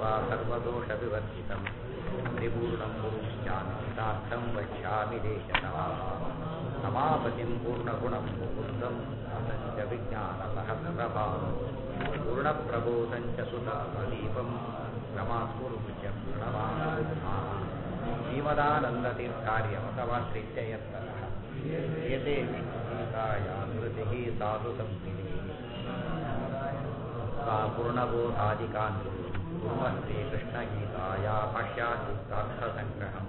सर्वदोषविवर्जितं त्रिपूर्णं पुरुष्यामितार्थं वक्ष्यामि देशतः समापतिं पूर्णगुणं मुकुन्दं असञ्च विज्ञानसहस्रभां पूर्णप्रबोधं च सुतदीपं रमास्कुरुच प्रणमानबुद्धा श्रीमदानन्दतीर्थार्यमतमाश्रित्य यत्ततः एते गीतायामृतिः साधु संविधिः सा पूर्णबोधादिकान् कुर्मः श्रीकृष्णगीताया भाष्यार्थसङ्ग्रहम्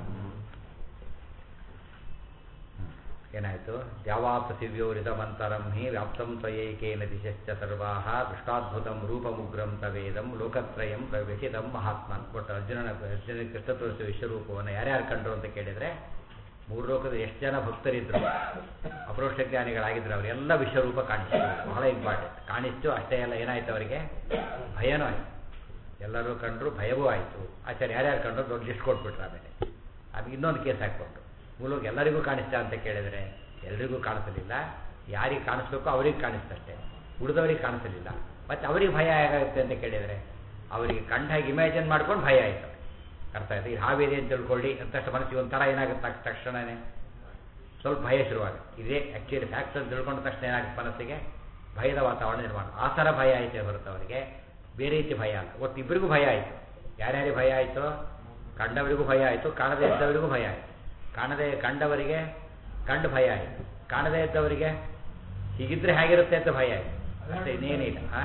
ಏನಾಯಿತು ದ್ಯಾವಾ ಪೃಥಿವ್ಯೋರಿದಮಂತರಂ ಹಿ ವ್ಯಾಪ್ತಂ ತ್ವಯೈಕೇನ ದಿಶಶ್ಚ ಸರ್ವಾಹ ದೃಷ್ಟಾದ್ಭುತಂ ರೂಪಮುಗ್ರಂ ತವೇದಂ ಲೋಕತ್ರಯಂ ಪ್ರವೇಶಿತಂ ಮಹಾತ್ಮನ್ ಒಟ್ಟು ಅರ್ಜುನನ ಅರ್ಜುನ ಕೃಷ್ಣ ತೋರಿಸುವ ವಿಶ್ವರೂಪವನ್ನು ಯಾರ್ಯಾರು ಕಂಡ್ರು ಅಂತ ಕೇಳಿದರೆ ಮೂರು ಲೋಕದ ಎಷ್ಟು ಜನ ಭಕ್ತರಿದ್ದರು ಅಪರೋಕ್ಷ ಜ್ಞಾನಿಗಳಾಗಿದ್ದರು ಅವರೆಲ್ಲ ವಿಶ್ವರೂಪ ಕಾಣಿಸ್ತು ಬಹಳ ಇಂಪಾರ್ಟೆಂಟ್ ಕಾಣಿಸ್ತು ಅಷ್ಟೇ ಎಲ್ಲ ಏನಾಯ್ತು ಅವರಿಗೆ ಭಯನೂ ಆಯಿತು ಎಲ್ಲರೂ ಕಂಡ್ರು ಭಯವೂ ಆಯಿತು ಆಚಾರ್ಯ ಯಾರ್ಯಾರು ಕಂಡ್ರು ದೊಡ್ಡ ಲಿಸ್ಟ್ ಕೊಟ್ಬಿಟ್ರು ಆಮೇಲೆ ಅದಕ್ಕೆ ಇನ್ನೊಂದು ಕೇಸ್ ಹಾಕ್ಕೊಟ್ಟು ಮೂಲಕ ಎಲ್ಲರಿಗೂ ಕಾಣಿಸ್ತಾ ಅಂತ ಕೇಳಿದರೆ ಎಲ್ರಿಗೂ ಕಾಣಿಸಲಿಲ್ಲ ಯಾರಿಗೆ ಕಾಣಿಸ್ಬೇಕೋ ಅವ್ರಿಗೆ ಕಾಣಿಸ್ತಷ್ಟೇ ಉಳಿದವರಿಗೆ ಕಾಣಿಸಲಿಲ್ಲ ಮತ್ತು ಅವ್ರಿಗೆ ಭಯ ಹೇಗಾಗುತ್ತೆ ಅಂತ ಕೇಳಿದರೆ ಅವರಿಗೆ ಕಂಡಾಗ ಇಮ್ಯಾಜಿನ್ ಮಾಡ್ಕೊಂಡು ಭಯ ಆಯಿತು ಅರ್ಥ ಆಯ್ತು ಇದು ಹಾವಿದೆ ಅಂತ ತಿಳ್ಕೊಳ್ಳಿ ಅಂತ ತಕ್ಷಣ ಮನಸ್ಸಿಗೆ ಒಂಥರ ಏನಾಗುತ್ತೆ ತಕ್ಷಣವೇ ಸ್ವಲ್ಪ ಭಯ ಶುರುವಾಗುತ್ತೆ ಇದೇ ಆ್ಯಕ್ಚುಲಿ ಫ್ಯಾಕ್ಟ್ಸ್ ಅಂತ ತಿಳ್ಕೊಂಡ ತಕ್ಷಣ ಏನಾಗುತ್ತೆ ಮನಸ್ಸಿಗೆ ಭಯದ ವಾತಾವರಣ ನಿರ್ಮಾಣ ಆ ಥರ ಭಯ ಆಯಿತು ಹೊರತು ಅವರಿಗೆ ಬೇರೆ ರೀತಿ ಭಯ ಅಲ್ಲ ಒಟ್ಟು ಇಬ್ಬರಿಗೂ ಭಯ ಆಯಿತು ಯಾರ್ಯಾರಿಗೆ ಭಯ ಆಯಿತು ಕಂಡವರಿಗೂ ಭಯ ಆಯಿತು ಕಾಣದೇ ಇದ್ದವರಿಗೂ ಭಯ ಆಯಿತು ಕಾಣದೆ ಕಂಡವರಿಗೆ ಕಂಡು ಭಯ ಆಯಿತು ಕಾಣದೇ ಇದ್ದವರಿಗೆ ಹೀಗಿದ್ರೆ ಹೇಗಿರುತ್ತೆ ಅಂತ ಭಯ ಆಯಿತು ಅಷ್ಟೇ ಇನ್ನೇನಿಲ್ಲ ಹಾಂ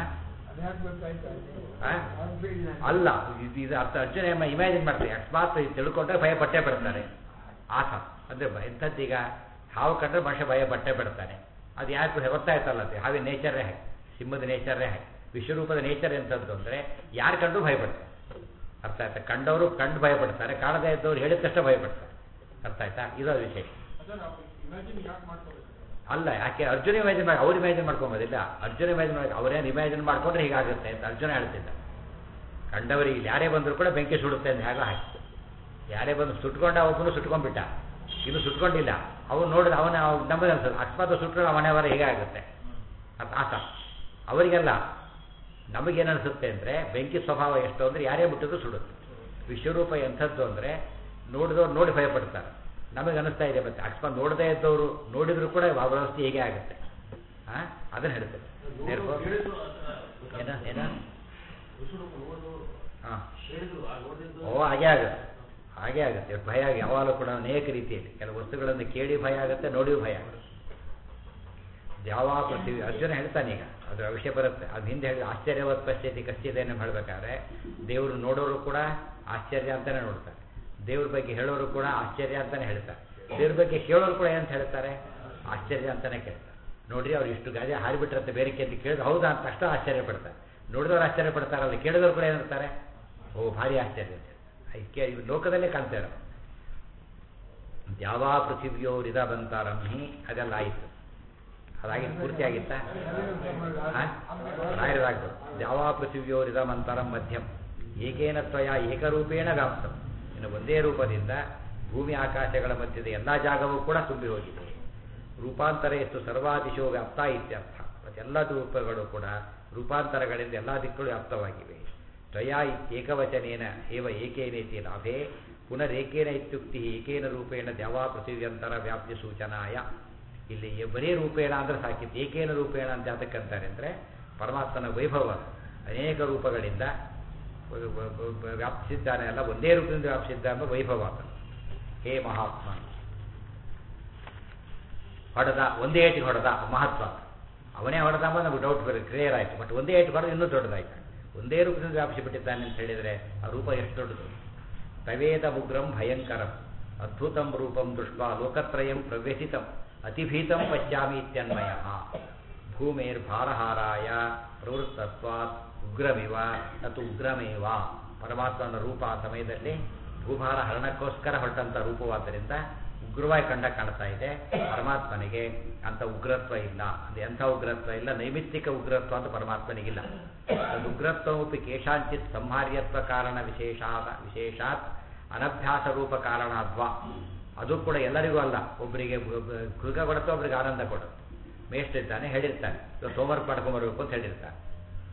ಅಲ್ಲ ಇದು ಇದು ಅರ್ಥ ಅರ್ಜುನ ಇಮ್ಯಾಜಿನ್ ಮಾಡ್ತಾರೆ ಅಕಸ್ಮಾತ್ ತಿಳ್ಕೊಂಡ್ರೆ ಭಯ ಪಟ್ಟೆ ಪಡ್ತಾರೆ ಆತ ಅಂದರೆ ಎಂಥದ್ದೀಗ ಹಾವು ಕಂಡ್ರೆ ಮನುಷ್ಯ ಭಯ ಪಟ್ಟೆ ಪಡ್ತಾನೆ ಅದು ಯಾಕೆ ಗೊತ್ತಾಯ್ತಲ್ಲ ಅದು ಹಾವಿನ ನೇಚರೇ ಹಾಗೆ ಸಿಂಹದ ನೇಚರೇ ಹಾಗೆ ವಿಶ್ವರೂಪದ ನೇಚರ್ ಎಂಥದ್ದು ಅಂದರೆ ಯಾರು ಕಂಡು ಭಯಪಡ್ತಾರೆ ಅರ್ಥ ಆಯ್ತಾ ಕಂಡವರು ಕಂಡು ಭಯಪಡ್ತಾರೆ ಕಾಣದೇ ಇದ್ದವ್ರು ಹೇಳಿದ ತಕ್ಷಣ ಭಯಪಡ್ತಾರೆ ಅರ್ಥ ಆಯ್ತಾ ಇದು ವಿಷಯ ಅಲ್ಲ ಯಾಕೆ ಅರ್ಜುನ ಇಮ್ಯಾಜಿನ್ ಮಾಡಿ ಅವ್ರು ಇಮ್ಯಾಜಿನ್ ಮಾಡ್ಕೊಂಬೋದಿಲ್ಲ ಅರ್ಜುನ ಇಮ್ಯಾಜಿನ್ ಮಾಡಿ ಅವರೇನು ಇಮ್ಯಾಜಿನ್ ಮಾಡ್ಕೊಂಡ್ರೆ ಹೀಗಾಗುತ್ತೆ ಅಂತ ಅರ್ಜುನ ಹೇಳ್ತಿದ್ದ ಕಂಡವರಿಗೆ ಇಲ್ಲಿ ಯಾರೇ ಬಂದರೂ ಕೂಡ ಬೆಂಕಿ ಸುಡುತ್ತೆ ಅಂತ ಹೇಗ ಹಾಕಿ ಯಾರೇ ಬಂದು ಸುಟ್ಕೊಂಡ ಒಬ್ಬನು ಸುಟ್ಕೊಂಡ್ಬಿಟ್ಟ ಇನ್ನು ಸುಟ್ಕೊಂಡಿಲ್ಲ ಅವನು ನೋಡಿದ ಅವನ ನಮಗೆ ಅನ್ಸೋದು ಅಕಸ್ಮಾತ್ ಸುಟ್ಕೊಂಡು ಅವನೇ ಅವರ ಹೀಗೆ ಆಗುತ್ತೆ ಅಂತ ಆತ ಅವರಿಗೆಲ್ಲ ನಮಗೇನು ಅನಿಸುತ್ತೆ ಅಂದರೆ ಬೆಂಕಿ ಸ್ವಭಾವ ಎಷ್ಟು ಅಂದರೆ ಯಾರೇ ಬಿಟ್ಟಿದ್ರು ಸುಡುತ್ತೆ ವಿಶ್ವರೂಪ ಎಂಥದ್ದು ಅಂದರೆ ನೋಡಿದವ್ರು ನೋಡಿ ಭಯಪಡ್ತಾರೆ ನಮಗೆ ಅನಿಸ್ತಾ ಇದೆ ಮತ್ತೆ ಅಕಸ್ಮಾತ್ ನೋಡದೇ ಇದ್ದವರು ನೋಡಿದ್ರು ಕೂಡ ವ್ಯವಸ್ಥೆ ಹೇಗೆ ಆಗುತ್ತೆ ಹಾಂ ಅದನ್ನು ಹೇಳ್ತೇನೆ ಏನ ಏನ ಹಾಂ ಓ ಹಾಗೆ ಆಗುತ್ತೆ ಹಾಗೆ ಆಗುತ್ತೆ ಭಯ ಯಾವಾಗಲೂ ಕೂಡ ಅನೇಕ ರೀತಿಯಲ್ಲಿ ಕೆಲವು ವಸ್ತುಗಳನ್ನು ಕೇಳಿ ಭಯ ಆಗುತ್ತೆ ನೋಡಿಯೂ ಭಯ ಆಗುತ್ತೆ ಯಾವ ಪ್ರತಿವಿ ಅರ್ಜುನ ಹೇಳ್ತಾನೆ ಈಗ ಅದರ ವಿಷಯ ಬರುತ್ತೆ ಅದು ಹಿಂದೆ ಹೇಳಿ ಆಶ್ಚರ್ಯವತ್ ಪಶ್ಚಾತಿ ಕಚ್ಚಿದೆ ಅಂತ ಹೇಳಬೇಕಾದ್ರೆ ದೇವರು ನೋಡೋರು ಕೂಡ ಆಶ್ಚರ್ಯ ಅಂತಲೇ ನೋಡ್ತಾರೆ ದೇವ್ರ ಬಗ್ಗೆ ಹೇಳೋರು ಕೂಡ ಆಶ್ಚರ್ಯ ಅಂತಲೇ ಹೇಳ್ತಾರೆ ದೇವ್ರ ಬಗ್ಗೆ ಕೇಳೋರು ಕೂಡ ಏನಂತ ಹೇಳ್ತಾರೆ ಆಶ್ಚರ್ಯ ಅಂತಲೇ ಕೇಳ್ತಾರೆ ನೋಡ್ರಿ ಅವ್ರು ಇಷ್ಟು ಗಾದೆ ಹಾರಿಬಿಟ್ರಂತೆ ಬೇರೆಕ್ಕೆ ಅಂತ ಕೇಳಿದ್ರೆ ಹೌದಾ ಅಂತ ಅಷ್ಟು ಆಶ್ಚರ್ಯ ಪಡ್ತಾರೆ ನೋಡಿದವ್ರು ಆಶ್ಚರ್ಯ ಪಡ್ತಾರಲ್ಲ ಕೇಳಿದವ್ರು ಕೂಡ ಏನಿರ್ತಾರೆ ಓ ಭಾರಿ ಆಶ್ಚರ್ಯ ಐಕ್ಯ ಇವು ಲೋಕದಲ್ಲೇ ಕಾಣ್ತಾ ಇರೋ ಯಾವ ಪೃಥಿವಿಯೋರಿದ ಬಂತಾರಮ್ಮಿ ಅದೆಲ್ಲ ಆಯಿತು ಅದಾಗಿ ಪೂರ್ತಿ ಆಗಿತ್ತ ರಾಯರಾಗ್ಬೋದು ಯಾವ ಪೃಥಿವಿಯೋರಿದ ಮಂತರಂ ಮಧ್ಯಂ ಏಕೇನ ತ್ವಯ ಏಕರೂಪೇಣ ವ್ಯಾಪ್ತಂ ಇನ್ನು ಒಂದೇ ರೂಪದಿಂದ ಭೂಮಿ ಆಕಾಶಗಳ ಮಧ್ಯದ ಎಲ್ಲ ಜಾಗವೂ ಕೂಡ ತುಂಬಿ ಹೋಗಿದೆ ರೂಪಾಂತರ ಎಷ್ಟು ಸರ್ವಾದಿಶೋ ವ್ಯಾಪ್ತ ಇತ್ಯರ್ಥ ಮತ್ತೆಲ್ಲ ರೂಪಗಳು ಕೂಡ ರೂಪಾಂತರಗಳಿಂದ ಎಲ್ಲ ದಿಕ್ಕುಗಳು ವ್ಯಾಪ್ತವಾಗಿವೆ ತ್ವಯ ಇತ್ಯೇಕವಚನೇನ ಏವ ಏಕೇನೇತಿ ಲಾಭೆ ಪುನರೇಕೇನ ಇತ್ಯುಕ್ತಿ ಏಕೇನ ರೂಪೇಣ ದ್ಯಾವಾ ಪೃಥಿವ್ಯಂತರ ವ್ಯಾಪ್ತಿ ಸೂಚನಾಯ ಇಲ್ಲಿ ಬರೀ ರೂಪೇಣ ಅಂದರೆ ಸಾಕಿತ್ತು ಏಕೇನ ರೂಪೇಣ ಅಂತ ಯಾತಕ್ಕಂತಾರೆ ಅಂದರೆ ಪರಮಾತ್ಮನ ವೈಭವ ಅನೇಕ ರೂಪಗಳಿಂದ ವ್ಯಾಪಿಸಿದ್ದಾನೆ ಅಲ್ಲ ಒಂದೇ ರೂಪದಿಂದ ವ್ಯಾಪಿಸಿದ್ದ ಎಂಬ ವೈಭವ ಹೇ ಮಹಾತ್ಮ ಹೊಡೆದ ಒಂದೇ ಏಟಿಗೆ ಹೊಡೆದ ಮಹತ್ವ ಅವನೇ ಹೊಡೆದ ಎಂಬ ನಮಗೆ ಡೌಟ್ ಬರ ಕ್ಲಿಯರ್ ಆಯಿತು ಬಟ್ ಒಂದೇ ಏಟು ಹೊಡೆದು ಇನ್ನೂ ದೊಡ್ಡದಾಯ್ತು ಒಂದೇ ರೂಪದಿಂದ ವ್ಯಾಪಿಸಿಬಿಟ್ಟಿದ್ದಾನೆ ಅಂತ ಹೇಳಿದರೆ ಆ ರೂಪ ಎಷ್ಟು ದೊಡ್ಡದು ತವೇದ ಉಗ್ರಂ ಭಯಂಕರಂ ಅದ್ಭುತಂ ರೂಪಂ ದೃಷ್ಟ ಲೋಕತ್ರಯಂ ಪ್ರವೇಶಿತಂ ಅತಿಭೀತಂ ಪಶ್ಯಾಮಿ ಇತ್ಯನ್ವಯ ಭೂಮೇರ್ಭಾರಹಾರಾಯ ಪ್ರವೃತ್ತತ್ವಾತ್ ಉಗ್ರಮಿವ ಅದು ಉಗ್ರಮೇವ ಪರಮಾತ್ಮನ ರೂಪ ಆ ಸಮಯದಲ್ಲಿ ಭೂಭಾರ ಹರಣಕ್ಕೋಸ್ಕರ ಹೊರಟಂಥ ರೂಪವಾದ್ದರಿಂದ ಉಗ್ರವಾಗಿ ಕಂಡ ಕಾಣ್ತಾ ಇದೆ ಪರಮಾತ್ಮನಿಗೆ ಅಂಥ ಉಗ್ರತ್ವ ಇಲ್ಲ ಅದು ಎಂಥ ಉಗ್ರತ್ವ ಇಲ್ಲ ನೈಮಿತ್ತಿಕ ಉಗ್ರತ್ವ ಅಂತ ಪರಮಾತ್ಮನಿಗಿಲ್ಲ ಅದು ಉಗ್ರತ್ವಮಪಿ ಕೇಶಾಂಚಿತ್ ಸಂಹಾರ್ಯತ್ವ ಕಾರಣ ವಿಶೇಷಾದ ವಿಶೇಷಾತ್ ಅನಭ್ಯಾಸ ರೂಪ ಕಾರಣಾದ್ವ ಅದು ಕೂಡ ಎಲ್ಲರಿಗೂ ಅಲ್ಲ ಒಬ್ಬರಿಗೆ ಕೃಗ ಕೊಡುತ್ತೆ ಒಬ್ಬರಿಗೆ ಆನಂದ ಕೊಡುತ್ತೆ ಮೇಷ್ಟ್ರಿರ್ತಾನೆ ಹೇಳಿರ್ತಾನೆ ಸೋಮವಾರ ಮಾಡ್ಕೊಂಬರ್ಬೇಕು ಅಂತ ಹೇಳಿರ್ತಾನೆ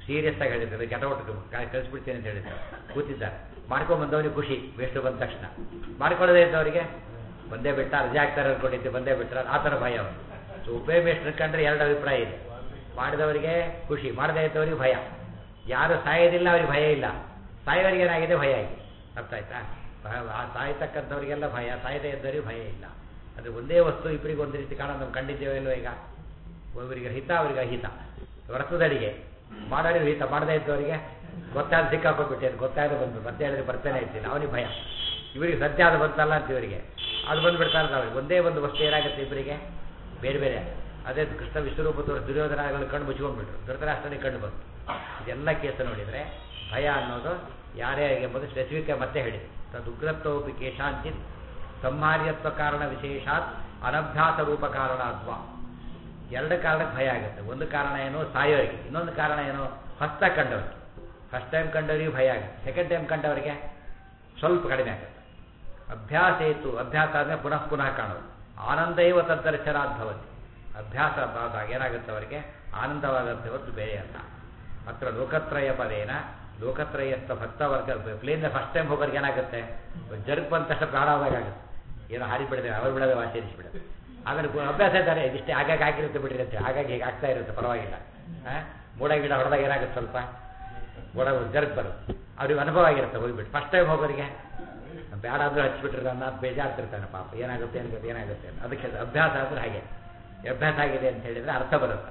ಸೀರಿಯಸ್ ಆಗಿ ಹೇಳಿದ್ದಾರೆ ಕೆಟವಟ್ಟು ಕಳಿಸ್ಬಿಡ್ತೀನಿ ಅಂತ ಹೇಳಿದ್ದಾರೆ ಕೂತಿದ್ದಾರೆ ಮಾಡ್ಕೊಂಬಂದವನಿಗೆ ಖುಷಿ ವೇಸ್ಟ್ ಬಂದ ತಕ್ಷಣ ಮಾಡ್ಕೊಳ್ಳೋದೇ ಇದ್ದವರಿಗೆ ಬಂದೇ ಬಿಟ್ಟ ರಜೆ ಆಗ್ತಾರೆ ಅನ್ಕೊಂಡಿದ್ದೆ ಬಂದೇ ಬಿಟ್ಟರೆ ಆ ಥರ ಭಯ ಅವನು ಸೊ ಉಪೇ ಮೇಷ್ಟ್ರ ಕಂಡ್ರೆ ಎರಡು ಅಭಿಪ್ರಾಯ ಇದೆ ಮಾಡಿದವರಿಗೆ ಖುಷಿ ಮಾಡದೇ ಇದ್ದವರಿಗೆ ಭಯ ಯಾರು ಸಾಯೋದಿಲ್ಲ ಅವ್ರಿಗೆ ಭಯ ಇಲ್ಲ ಸಾಯೋರಿಗೆ ಏನಾಗಿದೆ ಭಯ ಆಗಿದೆ ಅರ್ಥ ಆಯ್ತಾ ಭಯ- ಆ ಸಾಯ್ತಕ್ಕಂಥವ್ರಿಗೆಲ್ಲ ಭಯ ಸಾಯದೇ ಇದ್ದವರಿಗೆ ಭಯ ಇಲ್ಲ ಅದು ಒಂದೇ ವಸ್ತು ಇಬ್ಬರಿಗೆ ಒಂದು ರೀತಿ ಕಾಣೋದು ನಾವು ಕಂಡಿದ್ದೇವೆ ಇಲ್ವ ಈಗ ಒಬ್ಬರಿಗೆ ಹಿತ ಅವರಿಗೆ ಅಹಿತ ವ್ರತದಡಿಗೆ ಮಾಡೋರಿಗೆ ಹಿತ ಮಾಡದೇ ಇದ್ದವರಿಗೆ ಗೊತ್ತಾದ ಸಿಕ್ಕಾಕೊಂಡ್ಬಿಟ್ಟೆ ಗೊತ್ತಾದ ಬಂದು ಮತ್ತೆ ಹೇಳಿದ್ರೆ ಬರ್ತೇನೆ ಇರ್ತಿಲ್ಲ ಅವನಿಗೆ ಭಯ ಇವರಿಗೆ ಸದ್ಯ ಅದು ಬಂತಲ್ಲ ಅಂತ ಇವರಿಗೆ ಅದು ಬಂದ್ಬಿಡ್ತಾರೆ ಅವ್ರಿಗೆ ಒಂದೇ ಒಂದು ವಸ್ತು ಏನಾಗುತ್ತೆ ಇಬ್ಬರಿಗೆ ಬೇರೆ ಬೇರೆ ಅದೇ ಕೃಷ್ಣ ವಿಶ್ವರೂಪ ತೋರಿಸಿ ದುರ್ಯೋಧನಗಳು ಕಣ್ಣು ಮುಚ್ಕೊಂಡ್ಬಿಟ್ರು ಧೃತರಾಷ್ಟ್ರನಿಗೆ ಕಣ್ಣು ಬಂತು ಇದೆಲ್ಲ ಕೇಸು ನೋಡಿದರೆ ಭಯ ಅನ್ನೋದು ಯಾರೇ ಎಂಬುದು ಸ್ಪೆಸಿಫಿಕ್ ಮತ್ತೆ ಹೇಳಿದೆ ತದುಗ್ರತ್ವಪಿ ಕೇಶಾಂಚಿತ್ ಸಂಹಾರ್ಯತ್ವ ಕಾರಣ ವಿಶೇಷಾತ್ ಅನಭ್ಯಾಸ ರೂಪ ಕಾರಣ ಅಥವಾ ಎರಡು ಕಾರಣಕ್ಕೆ ಭಯ ಆಗುತ್ತೆ ಒಂದು ಕಾರಣ ಏನು ಸಾಯೋರಿಗೆ ಇನ್ನೊಂದು ಕಾರಣ ಏನು ಹಸ್ತ ಕಂಡವರಿಗೆ ಫಸ್ಟ್ ಟೈಮ್ ಕಂಡವರಿಗೆ ಭಯ ಆಗುತ್ತೆ ಸೆಕೆಂಡ್ ಟೈಮ್ ಕಂಡವರಿಗೆ ಸ್ವಲ್ಪ ಕಡಿಮೆ ಆಗುತ್ತೆ ಅಭ್ಯಾಸ ಇತ್ತು ಅಭ್ಯಾಸ ಆದಮೇಲೆ ಪುನಃ ಪುನಃ ಕಾಣೋದು ಆನಂದ ಇವ ತದ್ದರ್ಶನಾದ್ಭವತಿ ಅಭ್ಯಾಸ ಆದಾಗ ಏನಾಗುತ್ತೆ ಅವರಿಗೆ ಆನಂದವಾಗುತ್ತೆ ಹೊರತು ಬೇರೆ ಅಲ್ಲ ಮಾತ್ರ ಲೋಕತ್ರಯ ಪದೇನ ಲೋಕತ್ರಯಸ್ಥ ಭಕ್ತವರ್ಗ ಪ್ಲೇನ್ ಫಸ್ಟ್ ಟೈಮ್ ಹೋಗೋರಿಗೆ ಏನಾಗುತ್ತೆ ಜರ್ಗ್ ಬಂದ ತಕ್ಷಣ ಪ್ರಾಣ ಹೋದಾಗುತ್ತೆ ಏನೋ ಹಾರಿ ಬಿಡದೆ ಅವ್ರು ಬಿಡದೆ ಆಚರಿಸಿ ಬಿಡದೆ ಆಮೇಲೆ ಪು- ಅಭ್ಯಾಸ ಇದ್ದಾರೆ ಇದಿಷ್ಟೇ ಹಾಗಾಗಿ ಆಗಿರುತ್ತೆ ಬಿಟ್ಟಿರುತ್ತೆ ಹಾಗಾಗಿ ಹೀಗೆ ಆಗ್ತಾ ಇರುತ್ತೆ ಪರವಾಗಿಲ್ಲ ಆ? ಮೋಡ ಗಿಡ ಹೊಡೆದಾಗ ಏನಾಗುತ್ತೆ ಸ್ವಲ್ಪ ಮೋಡ ಜರ್ಗ್ ಬರುತ್ತೆ ಅವ್ರಿಗೆ ಅನುಭವ ಆಗಿರುತ್ತೆ ಹೋಗ್ಬಿಟ್ಟು ಫಸ್ಟ್ ಟೈಮ್ ಹೋಗೋರಿಗೆ ಬೇಡ ಅಂದ್ರೆ ಹಚ್ಬಿಟ್ರೆ ನನ್ನ ಬೇಜಾರ್ತಿರ್ತಾನೆ ಪಾಪ ಏನಾಗುತ್ತೆ ಏನಾಗುತ್ತೆ ಏನಾಗುತ್ತೆ ಅಂತ ಅದಕ್ಕೆ ಅಭ್ಯಾಸ ಅಂದ್ರೆ ಹಾಗೆ ಅಭ್ಯಾಸ ಆಗಿದೆ ಅಂತ ಹೇಳಿದ್ರೆ ಅರ್ಥ ಬರುತ್ತೆ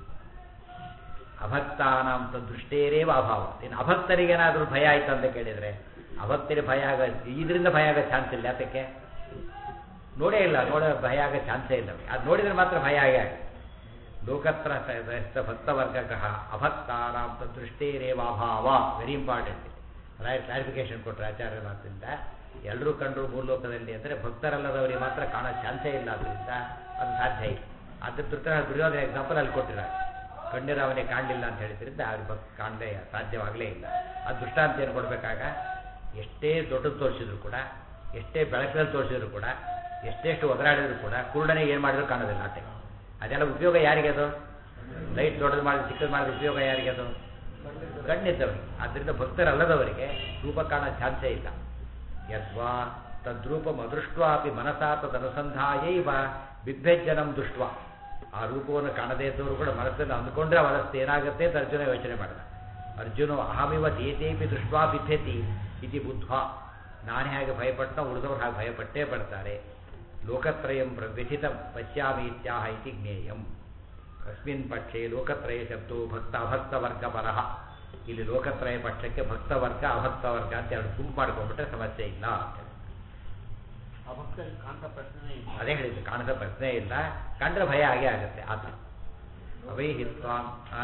ಅಭಕ್ತಾನಾಂತ ದೃಷ್ಟೇರೇವ ಅಭಾವ ಇನ್ನು ಅಭಕ್ತರಿಗೇನಾದರೂ ಭಯ ಆಯ್ತು ಅಂತ ಕೇಳಿದರೆ ಅಭಕ್ತರಿಗೆ ಭಯ ಆಗ ಇದರಿಂದ ಭಯ ಆಗೋ ಚಾನ್ಸ್ ಇಲ್ಲ ಯಾತಕ್ಕೆ ನೋಡೇ ಇಲ್ಲ ನೋಡೋ ಭಯ ಆಗೋ ಚಾನ್ಸೇ ಇಲ್ಲ ಅವ್ರಿಗೆ. ಅದು ನೋಡಿದ್ರೆ ಮಾತ್ರ ಭಯ ಆಗೇ ಆಗುತ್ತೆ ಲೋಕತ್ರ ಭಕ್ತವರ್ಗಕಃ ಅಭಕ್ತಾನಾಂತ ದೃಷ್ಟೇರೇವ ಅಭಾವ ವೆರಿ ಇಂಪಾರ್ಟೆಂಟ್ ರಾಯರ್ ಕ್ಲಾರಿಫಿಕೇಶನ್ ಕೊಟ್ಟರೆ ಆಚಾರ್ಯರು ಆದ್ದರಿಂದ ಎಲ್ಲರೂ ಕಂಡರು ಭೂಲೋಕದಲ್ಲಿ ಅಂದರೆ ಭಕ್ತರಲ್ಲದವರಿಗೆ ಮಾತ್ರ ಕಾಣೋ ಚಾನ್ಸೇ ಇಲ್ಲ ಅದರಿಂದ ಅದು ಸಾಧ್ಯ ಇಲ್ಲ ಅದ್ರ ತೃತ ದುರ್ಯೋಧನ ಎಕ್ಸಾಂಪಲ್ ಅಲ್ಲಿ ಕೊಟ್ಟಿದ್ದಾರೆ ಕಣ್ಣಿರ ಅವನಿಗೆ ಕಾಣಲಿಲ್ಲ ಅಂತ ಹೇಳಿದ್ರಿಂದ ಅವ್ರಿಗೆ ಭಕ್ ಕಾಣಲೇ ಸಾಧ್ಯವಾಗಲೇ ಇಲ್ಲ ಅದು ದೃಷ್ಟಾಂತ ಏನು ಕೊಡಬೇಕಾಗ ಎಷ್ಟೇ ದೊಡ್ಡದು ತೋರಿಸಿದ್ರು ಕೂಡ ಎಷ್ಟೇ ಬೆಳಕಿನಲ್ಲಿ ತೋರಿಸಿದ್ರು ಕೂಡ ಎಷ್ಟೆಷ್ಟು ಒದರಾಡಿದ್ರು ಕೂಡ ಕುರುಡನಿಗೆ ಏನು ಮಾಡಿದ್ರು ಕಾಣೋದಿಲ್ಲ ಆಟೆ ಅದೆಲ್ಲ ಉಪಯೋಗ ಯಾರಿಗೆ ಅದು ಲೈಟ್ ದೊಡ್ಡದು ಮಾಡಿದ ಚಿಕ್ಕದು ಮಾಡಿದ ಉಪಯೋಗ ಯಾರಿಗೆ ಅದು ಕಣ್ಣಿದ್ದವರಿಗೆ ಆದ್ದರಿಂದ ಭಕ್ತರಲ್ಲದವರಿಗೆ ರೂಪ ಕಾಣೋ ಚಾನ್ಸೇ ಇಲ್ಲ ಯದ್ವಾ ತದ್ರೂಪ ಅದೃಷ್ಟ್ವಾಪಿ ಮನಸಾ ತದನುಸಂಧಾಯೈವ ಬಿಭ್ಯಜ್ಜನಂ ದೃಷ್ಟ ಆ ರೂಪವನ್ನು ಕಾಣದೇ ಇದ್ದವರು ಕೂಡ ಮನಸ್ಸನ್ನು ಅಂದ್ಕೊಂಡ್ರೆ ಅವರಸ್ತು ಏನಾಗುತ್ತೆ ಅಂತ ಅರ್ಜುನ ಯೋಚನೆ ಮಾಡಿದ ಅರ್ಜುನ ಅಹಮಿವ ತೇತೇಪಿ ದೃಷ್ಟ್ವಾ ಬಿಭ್ಯತಿ ಇತಿ ಬುದ್ಧ ನಾನು ಹೇಗೆ ಭಯಪಟ್ಟ ಉಳಿದವರು ಹಾಗೆ ಭಯಪಟ್ಟೇ ಪಡ್ತಾರೆ ಲೋಕತ್ರಯಂ ವ್ಯಥಿತ ಪಶ್ಯಾಮಿ ಇತ್ಯಾಹ ಇತಿ ಜ್ಞೇಯಂ ಅಸ್ಮಿನ್ ಪಕ್ಷೆ ಲೋಕತ್ರಯ ಶಬ್ದೋ ಭಕ್ತ ಅಭಕ್ತ ವರ್ಗ ಪರಹ ಇಲ್ಲಿ ಲೋಕತ್ರಯ ಪಕ್ಷಕ್ಕೆ ಭಕ್ತ ವರ್ಗ ಅಭಕ್ತ ವರ್ಗ ಅಂತ ಎರಡು ಗುಂಪು ಮಾಡ್ಕೊಂಡ್ಬಿಟ್ರೆ ಸಮಸ್ಯೆ ಇಲ್ಲ ಅಂತ ಹೇಳಿ. ಅಭಕ್ತರಿಗೆ ಕಾಂತ ಪ್ರಶ್ನೆ ಇಲ್ಲ ಅದೇ ಹೇಳಿದ್ದು ಕಾಣದ ಪ್ರಶ್ನೆ ಇಲ್ಲ ಕಂಡ್ರೆ ಭಯ ಆಗೇ ಆಗುತ್ತೆ ಆತ ಅವೈಹಿತ್ವಾಂ ಆ?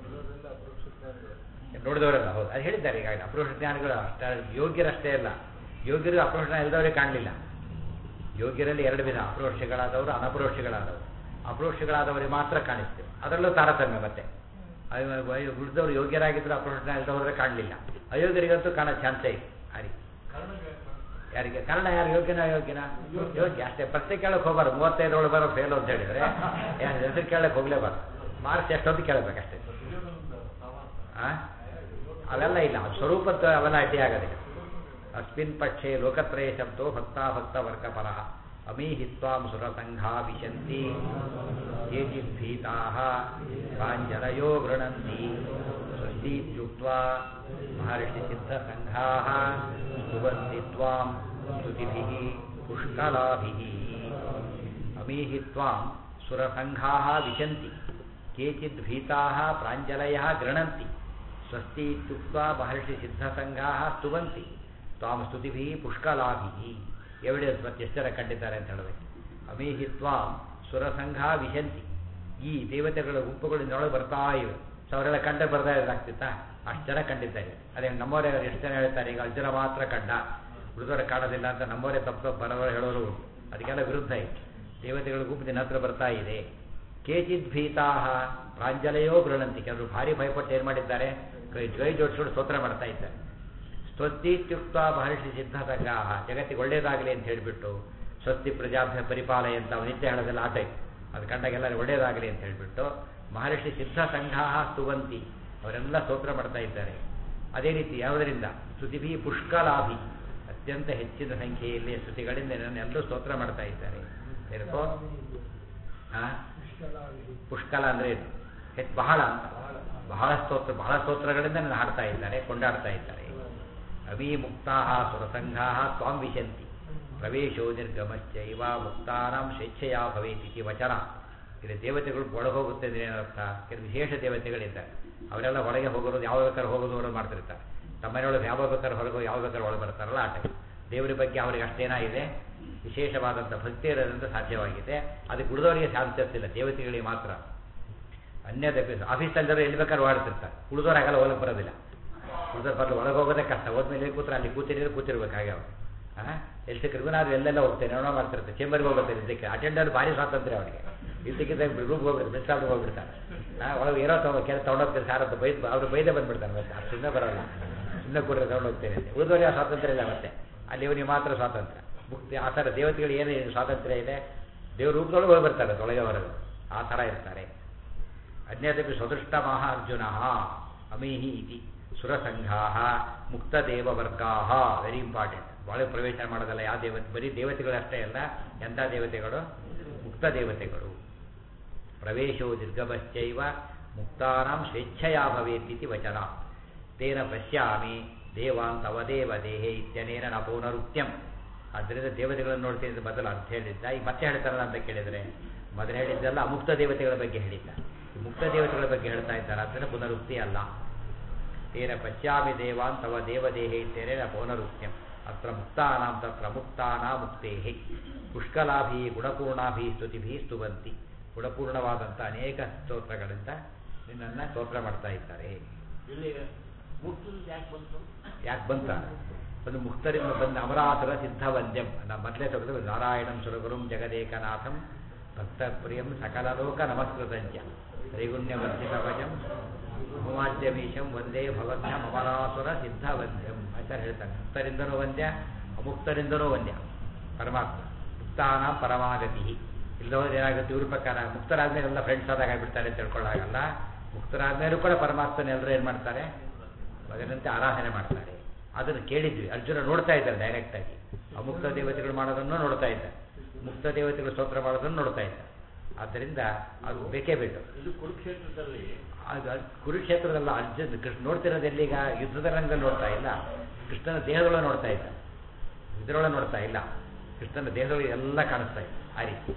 ನೋಡಿದವರಲ್ಲ ಹೌದು ಅದು ಹೇಳಿದ್ದಾರೆ ಈಗಾಗಲೇ ಅಪರೋಕ್ಷ ಜ್ಞಾನಿಗಳು ಅಷ್ಟೇ ಯೋಗ್ಯರಷ್ಟೇ ಅಲ್ಲ ಯೋಗ್ಯರು ಅಪರೋಕ್ಷ ಇಲ್ಲದವರೇ ಕಾಣಲಿಲ್ಲ ಯೋಗ್ಯರಲ್ಲಿ ಎರಡು ವಿಧ ಅಪರೋಕ್ಷಗಳಾದವರು ಅನಪರೋಕ್ಷಗಳಾದವರು ಅಪರೋಕ್ಷಗಳಾದವರಿಗೆ ಮಾತ್ರ ಕಾಣಿಸ್ತೇವೆ ಅದರಲ್ಲೂ ತಾರತಮ್ಯ ಮತ್ತೆ ಉಳಿದವರು ಯೋಗ್ಯರಾಗಿದ್ದರು ಅಪರೋಕ್ಷ ಇಲ್ಲದವರೇ ಕಾಣಲಿಲ್ಲ ಅಯೋಗ್ಯರಿಗಂತೂ ಕಾಣೋ ಚಾನ್ಸೇ ಇಲ್ಲ ಆ ರೀತಿ ಯಾರಿಗೆ ಕಾರಣ ಯಾರು ಯೋಗ್ಯನ ಯೋಗ್ಯನ ಯೋಗ್ಯ ಅಷ್ಟೇ ಪ್ರಶ್ನೆ ಕೇಳಕ್ಕೆ ಹೋಗ್ಬಾರ್ದು ಮೂವತ್ತೈದರೊಳಗೆ ಬರೋ ಫೇಲು ಅಂತ ಹೇಳಿದ್ರೆ ಯಾರು ಹೆಸರು ಕೇಳಕ್ಕೆ ಹೋಗ್ಲೇಬಾರ್ದು ಮಾರ್ಕ್ಸ್ ಎಷ್ಟೊತ್ತು ಕೇಳಬೇಕಷ್ಟೇ ಆ? ಅವೆಲ್ಲ ಇಲ್ಲ ಅದು ಸ್ವರೂಪತ್ತು ಅವೆಲ್ಲ ಅಡ್ಡಿ ಆಗೋದಿಲ್ಲ ಅಸ್ಮಿನ್ ಪಕ್ಷೆ ಲೋಕತ್ರಯ ಶಬ್ದೋ ಭಕ್ತಾ ಭಕ್ತ ವರ್ಗ ಪರಃ ಅಮೀಹಿತ್ವಾಂ ಸುರಸಂಘಾ ವಿಶಂತಿ ಕೇಚಿದ್ಭೀತಾ ಪ್ರಾಂಜಲಯೋ ಗೃಣಂತಿ ಸ್ವಸ್ತೀತ್ಯುಕ್ತ್ವಾ ಮಹರ್ಷಿ ಸಿದ್ಧಸಂಘಾ ಸ್ತುವಂತಿ ತ್ವಾಂ ಸ್ತುತಿಭಿಃ ಪುಷ್ಕಲಾಭಿಃ ಅಮೀಹಿ ತ್ವಾಂ ಸುರಸಂಘಾ ವಿಶಂತಿ ಕೇಚಿದ್ ಭೀತಾ ಪ್ರಾಂಜಲಯ ಗೃಣಂತಿ ಸ್ವಸ್ತಿ ಇತ್ಯುಕ್ತ್ವಾ ಮಹರ್ಷಿ ಸಿದ್ಧಸಂಘಾ ಸ್ತುವಂತಿ ತ್ವಾಂ ಸ್ತುತಿಭಿ ಪುಷ್ಕಲಾಭಿ ಎವಿಡೆನ್ಸ್ ಮತ್ತೆ ಎಷ್ಟು ಜನ ಕಂಡಿದ್ದಾರೆ ಅಂತ ಹೇಳಬೇಕು ಅಮೀಹಿ ತ್ವಾಂ ಸುರಸಂಘ ವಿಶಂತಿ ಈ ದೇವತೆಗಳ ಗುಂಪುಗಳು ಇನ್ನೊಳಗೆ ಬರ್ತಾ ಇವೆ ಸೊ ಅವರೆಲ್ಲ ಕಂಡ ಬರ್ತಾ ಇರೋದಾಗ್ತಿತ್ತಾ ಅಷ್ಟು ಜನ ಕಂಡಿದ್ದಾರೆ ಅದೇ ನಮ್ಮವರೇ ಎಷ್ಟು ಜನ ಹೇಳ್ತಾರೆ ಈಗ ಅಷ್ಟು ಜನ ಮಾತ್ರ ಕಂಡ ಉಳಿದವರ ಕಾಣೋದಿಲ್ಲ ಅಂತ ನಮ್ಮವರೇ ತಪ್ಪು ತಪ್ಪು ಬರೋರು ಹೇಳೋರು ಉಂಟು ಅದಕ್ಕೆಲ್ಲ ವಿರುದ್ಧ ಇದೆ ದೇವತೆಗಳ ಗುಂಪು ನಿನ್ನ ಹತ್ರ ಬರ್ತಾ ಇದೆ ಕೇಚಿದ್ ಭೀತಾ ಪ್ರಾಂಜಲಯೋ ಗೃಣಂತಿ ಕೆಲವರು ಭಾರಿ ಭಯಪಟ್ಟು ಏನು ಮಾಡಿದ್ದಾರೆ ಕೈ ಕೈ ಜೋಡಿಸ್ಕೊಂಡು ಸ್ತೋತ್ರ ಮಾಡ್ತಾ ಇದ್ದಾರೆ ಸ್ವಸ್ತಿತ್ಯುಕ್ತ ಮಹರ್ಷಿ ಸಿದ್ಧ ಸಂಘ ಜಗತ್ತಿಗೆ ಒಳ್ಳೇದಾಗಲಿ ಅಂತ ಹೇಳಿಬಿಟ್ಟು ಸ್ವಸ್ತಿ ಪ್ರಜಾಭ್ಯ ಪರಿಪಾಲಯ ಅಂತ ಅವ್ರು ನಿತ್ಯ ಹೇಳೋದೆಲ್ಲ ಆಟ ಇತ್ತು ಅದು ಕಂಡಾಗೆಲ್ಲ ಒಳ್ಳೇದಾಗಲಿ ಅಂತ ಹೇಳಿಬಿಟ್ಟು ಮಹರ್ಷಿ ಸಿದ್ಧ ಸಂಘ ಸ್ತುವಂತಿ ಅವರೆಲ್ಲ ಸ್ತೋತ್ರ ಮಾಡ್ತಾ ಇದ್ದಾರೆ ಅದೇ ರೀತಿ ಯಾವುದರಿಂದ ಸ್ತುತಿಭಿ ಪುಷ್ಕಲಾಭಿ ಅತ್ಯಂತ ಹೆಚ್ಚಿನ ಸಂಖ್ಯೆಯಲ್ಲಿ ಸ್ತುತಿಗಳಿಂದ ನನ್ನೆಲ್ಲರೂ ಸ್ತೋತ್ರ ಮಾಡ್ತಾ ಇದ್ದಾರೆ ಏನಕ್ಕೋ ಆ? ಪುಷ್ಕಲ ಅಂದರೆ ಏನು ಹೆಚ್ಚು ಬಹಳ ಅಂತ ಬಹಳ ಸ್ತೋತ್ರ ಬಹಳ ಸ್ತೋತ್ರಗಳಿಂದ ನನ್ನ ಹಾಡ್ತಾ ಇದ್ದಾರೆ ಕೊಂಡಾಡ್ತಾ ಇದ್ದಾರೆ ಅವಿಮುಕ್ತಾ ಸುರಸಂಘಾ ತ್ವಾಂ ವಿಶಂತಿ ಪ್ರವೇಶೋ ನಿರ್ಗಮಶ್ಚೈವ ಮುಕ್ತಾನಾಂ ಸ್ವೇಚ್ಛೆಯ ಭವೇತಿತಿ ವಚನ ಇದು ದೇವತೆಗಳು ಒಳಗೆ ಹೋಗುತ್ತೆ ಅಂದ್ರೆ ಏನರ್ಥ ಕೆಲವು ವಿಶೇಷ ದೇವತೆಗಳಿದ್ದಾರೆ ಅವರೆಲ್ಲ ಹೊರಗೆ ಹೋಗೋದು ಯಾವ ಬೇಕಾದ್ರೆ ಹೋಗೋದು ಅವರು ಮಾಡ್ತಿರ್ತಾರೆ ತಮ್ಮ ಮನೆಯೊಳಗೆ ಯಾವ ಬೇಕಾದ್ರೆ ಹೊರಗೆ ಯಾವ ಬೇಕಾದ್ರೆ ಒಳಗೆ ಬರ್ತಾರಲ್ಲ ಆಟ ದೇವರ ಬಗ್ಗೆ ಅವರಿಗೆ ಅಷ್ಟೇನ ಇದೆ ವಿಶೇಷವಾದಂಥ ಭಕ್ತಿ ಇರೋದ್ರಿಂದ ಸಾಧ್ಯವಾಗಿದೆ ಅದಕ್ಕೆ ಉಳಿದವರಿಗೆ ಸಾಧ್ಯತಿಲ್ಲ ದೇವತೆಗಳಿಗೆ ಮಾತ್ರ ಅನ್ಯದ ಆಫೀಸಲ್ಲಿರೋ ಎಲ್ಲಿ ಬೇಕಾದ್ರೆ ಓಡಾಡ್ತಿರ್ತಾರೆ ಉಳಿದವ್ರು ಆಗಲ್ಲ ಹೋಗಕ್ಕೆ ಬರೋದಿಲ್ಲ ಉಳಿದವ್ರು ಬರಲು ಒಳಗೆ ಹೋಗೋದೇ ಕಷ್ಟ ಹೋದ್ಮೇಲೆ ಎಲ್ಲಿ ಕೂತ್ರೆ ಅಲ್ಲಿ ಕೂತಿರಿದ್ರೆ ಕೂತಿರ್ಬೇಕಾಗೆ ಅವರು ಹಾಂ ಎಲ್ಲಿ ಸಿಕ್ಕರು ನಾನು ಎಲ್ಲೆಲ್ಲ ಹೋಗ್ತೇನೆ ಏನೋ ಮಾಡ್ತಿರ್ತಾರೆ ಚೇಂಬರ್ಗೆ ಹೋಗ್ತಾರೆ ಇದಕ್ಕೆ ಅಟೆಂಡರ್ ಭಾರಿ ಸ್ವಾತಂತ್ರ್ಯ ಅವರಿಗೆ ಇದಕ್ಕಿಂತ ರೂಮ್ಗೆ ಹೋಗ್ಬಿಡ್ತಾರೆ ಮೆಸ್ ಆರ್ಡ್ಗೆ ಹೋಗ್ಬಿಡ್ತಾರೆ ಹಾಂ ಒಳಗೆ ಏನೋ ತಗೋ ಕೆಲ ತೊಗೊಂಡೋಗ್ತಾರೆ ಸಾರ್ ಅಂತ ಬೈದ್ ಅವ್ರು ಬೈದೇ ಬಂದ್ಬಿಡ್ತಾರೆ ಮತ್ತೆ ಅಷ್ಟು ಸುಮ್ಮನೆ ಬರೋಲ್ಲ ಸುಮ್ಮನೆ ಕೂಡ ತೊಗೊಂಡೋಗ್ತೇನೆ ಅಂತ ಉಳಿದವರಿಗೆ ಆ ಸ್ವಾತಂತ್ರ್ಯ ಇಲ್ಲ ಮತ್ತೆ ಅಲ್ಲಿ ಇವನಿಗೆ ಮಾತ್ರ ಸ್ವಾತಂತ್ರ್ಯ ಮುಕ್ತಿ ಆ ಥರ ದೇವತೆಗಳು ಏನು ಸ್ವಾತಂತ್ರ್ಯ ಇದೆ ದೇವ್ರ ರೂಪದೊಳಗೆ ಹೋಗಿ ಬರ್ತಾರೆ ತೊಳಗೆ ಹೊರಗೆ ಆ ಥರ ಇರ್ತಾರೆ ಅನ್ಯದಪಿ ಸ್ವದೃಷ್ಟ ಮಹಾ ಅರ್ಜುನ ಅಮೀಹಿ ಇತಿ ಸುರಸಂಘಾ ಮುಕ್ತದೇವವರ್ಗಾ ವೆರಿ ಇಂಪಾರ್ಟೆಂಟ್ ಒಳಗೆ ಪ್ರವೇಶ ಮಾಡೋದಲ್ಲ ಯಾವ ದೇವತೆ ಬರೀ ದೇವತೆಗಳಷ್ಟೇ ಅಲ್ಲ ಎಂಥ ದೇವತೆಗಳು ಮುಕ್ತ ದೇವತೆಗಳು ಪ್ರವೇಶೋ ನಿರ್ಗಮಶ್ಚೈವ ಮುಕ್ತಾನಾಂ ಸ್ವೇಚ್ಛೆಯ ಭವೇತಿತಿ ವಚನ ತೇನ ಪಶ್ಯಾಮಿ ದೇವಾನ್ ತವ ದೇವ ದೇಹೇ ಇತ್ಯನೇನ ನ ಪೌನರುಕ್ತ್ಯಂ ಆದ್ದರಿಂದ ದೇವತೆಗಳನ್ನು ನೋಡ್ತೀನಿ ಅಂತ ಮೊದಲು ಅರ್ಥ ಹೇಳಿದ್ದ ಈಗ ಮತ್ತೆ ಹೇಳ್ತಾರಲ್ಲ ಅಂತ ಕೇಳಿದರೆ ಮೊದಲು ಹೇಳಿದ್ದೆಲ್ಲ ಅಮುಕ್ತ ದೇವತೆಗಳ ಬಗ್ಗೆ ಹೇಳಿದ್ದ ಈ ಮುಕ್ತ ದೇವತೆಗಳ ಬಗ್ಗೆ ಹೇಳ್ತಾ ಇದ್ದಾರೆ ಆದ್ದರಿಂದ ಪುನರುಕ್ತಿ ಅಲ್ಲ ತೇನ ಪಶ್ಯಾಮಿ ದೇವಾನ್ ತವ ದೇವದೇಹೇ ಇತ್ಯನೇನ ಪೌನರುಕ್ತ್ಯಂ ಅತ್ರ ಮುಕ್ತಾನಾಂ ತತ್ರ ಮುಕ್ತಾನಾ ಮುಕ್ತೇಹಿ ಪುಷ್ಕಲಾಭಿ ಗುಣಪೂರ್ಣಾಭಿ ಸ್ತುತಿಭಿ ಸ್ತುವಂತಿ ಗುಣಪೂರ್ಣವಾದಂಥ ಅನೇಕ ಸ್ತೋತ್ರಗಳಿಂದ ನಿನ್ನನ್ನು ಸ್ತೋತ್ರ ಮಾಡ್ತಾ ಇದ್ದಾರೆ ಇಲ್ಲಿ ಮುಕ್ತದ ಯಾಕೆ ಬಂತು ಯಾಕೆ ಬಂತ ಒಂದು ಮುಕ್ತರಿಂದ ಬಂದ ಅಮರಾಸುರ ಸಿದ್ಧವಂದ್ಯಂ ನಮ್ಮ ಮೊದಲೇ ತೆಗೆದು ನಾರಾಯಣಂ ಸುರಗುರುಂ ಜಗದೇಕನಾಥಂ ಭಕ್ತಪ್ರಿಯಂ ಸಕಲಲೋಕ ನಮಸ್ಕೃತಂಚ ತ್ರೈಗುಣ್ಯವರ್ಧಿತವಜಂ ಭೂಮಾದ್ಯಮೀಶಂ ಒಂದೇ ಭಗವಂತ ಅಮರಾಸುರ ಸಿದ್ಧವಂದ್ಯಂ ಆಚಾರ್ಯ ಹೇಳ್ತಾನೆ ಮುಕ್ತರಿಂದನೂ ವಂದ್ಯ ಅಮುಕ್ತರಿಂದನೂ ವಂದ್ಯ ಪರಮಾತ್ಮ ಮುಕ್ತಾನ ಪರಮಾಗತಿ ಇಲ್ಲದೋದ್ರೆ ಏನಾಗುತ್ತೆ ಇವ್ರ ಪ್ರಕಾರ ಮುಕ್ತರಾದ್ಮೇಲೆ ಎಲ್ಲ ಫ್ರೆಂಡ್ಸ್ ಆದಾಗ ಆಗ್ಬಿಡ್ತಾರೆ ಅಂತ ತಿಳ್ಕೊಳ್ಳಾಗಲ್ಲ ಮುಕ್ತರಾದ್ಮೇಲೂ ಕೂಡ ಪರಮಾತ್ಮನ ಎಲ್ಲರೂ ಏನು ಮಾಡ್ತಾರೆ ಮಗನಂತೆ ಆರಾಧನೆ ಮಾಡ್ತಾರೆ ಅದನ್ನು ಕೇಳಿದ್ವಿ ಅರ್ಜುನ ನೋಡ್ತಾ ಇದ್ದಾರೆ ಡೈರೆಕ್ಟಾಗಿ ಅಮುಕ್ತ ದೇವತೆಗಳು ಮಾಡೋದನ್ನು ನೋಡ್ತಾ ಇದ್ದಾರೆ ಮುಕ್ತ ದೇವತೆಗಳು ಸ್ತೋತ್ರ ಮಾಡೋದನ್ನು ನೋಡ್ತಾ ಇದ್ದಾರೆ ಆದ್ದರಿಂದ ಅದು ಬೇಕೇ ಬೇಕು ಇದು ಕುರುಕ್ಷೇತ್ರದಲ್ಲಿ ಅದು ಅದು ಕುರುಕ್ಷೇತ್ರದಲ್ಲ ಅರ್ಜುನ್ ಕೃಷ್ಣ ನೋಡ್ತಿರೋದು ಎಲ್ಲಿಗ ಯುದ್ಧದ ರಂಗದಲ್ಲಿ ನೋಡ್ತಾ ಇಲ್ಲ ಕೃಷ್ಣನ ದೇಹದೊಳಗೆ ನೋಡ್ತಾ ಇದ್ದ ಇದರೊಳಗೆ ನೋಡ್ತಾ ಇಲ್ಲ ಕೃಷ್ಣನ ದೇಹದೊಳಗೆ ಎಲ್ಲ ಕಾಣಿಸ್ತಾ ಇದೆ ಆ ರೀತಿ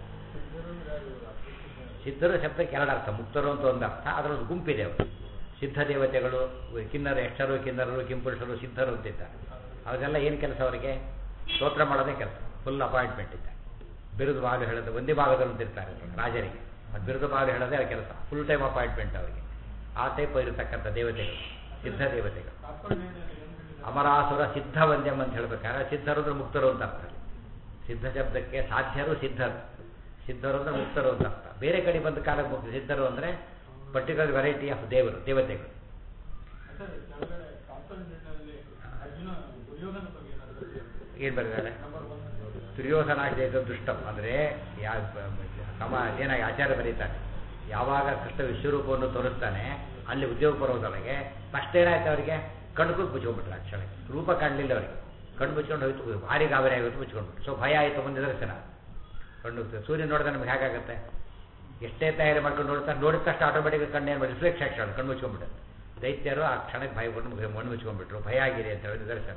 ಸಿದ್ಧರು ಶಬ್ದಕ್ಕೆ ಎರಡು ಅರ್ಥ ಮುಕ್ತರು ಅಂತ ಒಂದು ಅರ್ಥ ಅದರೊಂದು ಗುಂಪಿದೆ ಅವರು ಸಿದ್ಧ ದೇವತೆಗಳು ಕಿನ್ನರ ಯಕ್ಷರು ಕಿನ್ನರರು ಕಿಂಪುರುಷರು ಸಿದ್ಧರು ಅಂತಿದ್ದಾರೆ ಅವರೆಲ್ಲ ಏನು ಕೆಲಸ ಅವರಿಗೆ ಸ್ತೋತ್ರ ಮಾಡೋದೇ ಕೆಲಸ ಫುಲ್ ಅಪಾಯಿಂಟ್ಮೆಂಟ್ ಇದ್ದಾರೆ ಬಿರುದು ಭಾಗ ಹೇಳೋದು ಒಂದೇ ಭಾಗದಲ್ಲಿ ಅಂತಿರ್ತಾರೆ ರಾಜರಿಗೆ ಅದು ಬಿರುದು ಭಾಗ ಹೇಳೋದೇ ಅವ್ರ ಕೆಲಸ ಫುಲ್ ಟೈಮ್ ಅಪಾಯಿಂಟ್ಮೆಂಟ್ ಅವರಿಗೆ ಆ ಟೈಪ್ ಇರತಕ್ಕಂಥ ದೇವತೆಗಳು ಸಿದ್ಧ ದೇವತೆಗಳು ಅಮರಾಸುರ ಸಿದ್ಧ ವಂದ್ಯಂ ಅಂತ ಹೇಳ್ಬೇಕಾದ್ರೆ ಸಿದ್ಧರು ಅಂದ್ರೆ ಮುಕ್ತರು ಅಂತ ಅರ್ಥ ಸಿದ್ಧ ಶಬ್ದಕ್ಕೆ ಸಾಧ್ಯರು ಸಿದ್ಧರು ಸಿದ್ಧರು ಅಂದ್ರೆ ಮುಕ್ತರು ಅಂತ ಅರ್ಥ ಬೇರೆ ಕಡೆ ಬಂದ ಕಾಲಕ್ಕೆ ಮುಕ್ತ ಸಿದ್ಧರು ಅಂದ್ರೆ ಪರ್ಟಿಕ್ಯುಲರ್ ವೆರೈಟಿ ಆಫ್ ದೇವರು ದೇವತೆಗಳು ಸರ್ ಕೆಳಗಡೆ ಕಾನ್ಫರೆನ್ಸ್ನಲ್ಲಿ ಅರ್ಜುನ ದುರ್ಯೋಧನ ಬಗ್ಗೆ ಏನಾದ್ರು ಏನು ಬರೆದಿದ್ದಾರೆ ನಂಬರ್ ಒನ್ ದುರ್ಯೋಧನಾಗ್ಯದ ದುಷ್ಟಂ ಅಂದರೆ ಯಾ ಸಮ ಏನಾಗಿ ಆಚಾರ್ಯ ಬರೀತಾರೆ ಯಾವಾಗ ಕೃಷ್ಣ ವಿಶ್ವರೂಪವನ್ನು ತೋರಿಸ್ತಾನೆ ಅಲ್ಲಿ ಉದ್ಯೋಗ ಬರೋದೊಳಗೆ ಫಸ್ಟ್ ಏನಾಯ್ತು ಅವರಿಗೆ ಕಣ್ಣು ಕೂತ್ ಮುಚ್ಕೊಂಡ್ಬಿಟ್ರು ಆ ಕ್ಷಣ ರೂಪ ಕಾಣಲಿಲ್ಲ ಅವರಿಗೆ ಕಣ್ಣು ಮುಚ್ಕೊಂಡು ಹೋಯ್ತು ಭಾರಿ ಗಾಬರಿ ಆಗೋದು ಮುಚ್ಕೊಂಡ್ಬಿಟ್ಟು ಸೊ ಭಯ ಆಯಿತು ಮುಂದೆ ದರ್ಶನ ಕಣ್ಣು ಸೂರ್ಯ ನೋಡಿದ್ರೆ ನಮ್ಗೆ ಹೇಗಾಗುತ್ತೆ ಎಷ್ಟೇ ತಯಾರಿ ಮಾಡ್ಕೊಂಡು ನೋಡ್ತಾರೆ ನೋಡಿದ ತಕ್ಷಣ ಆಟೋಮೆಟಿಕ್ ಕಣ್ಣೇನು ಮಾಡಿ ರಿಫ್ಲೆಕ್ಸ್ ಆಕ್ಷಣ ಕಣ್ಣು ಮುಚ್ಕೊಂಡ್ಬಿಟ್ಟು ದೈತ್ಯರು ಆ ಕ್ಷಣಕ್ಕೆ ಭಯ ಕೊಂಡು ಮಣ್ಣು ಮುಚ್ಕೊಂಡ್ಬಿಟ್ರು ಭಯ ಆಗಿದೆ ಅಂತ ಹೇಳಿ ನಿದರ್ಶನ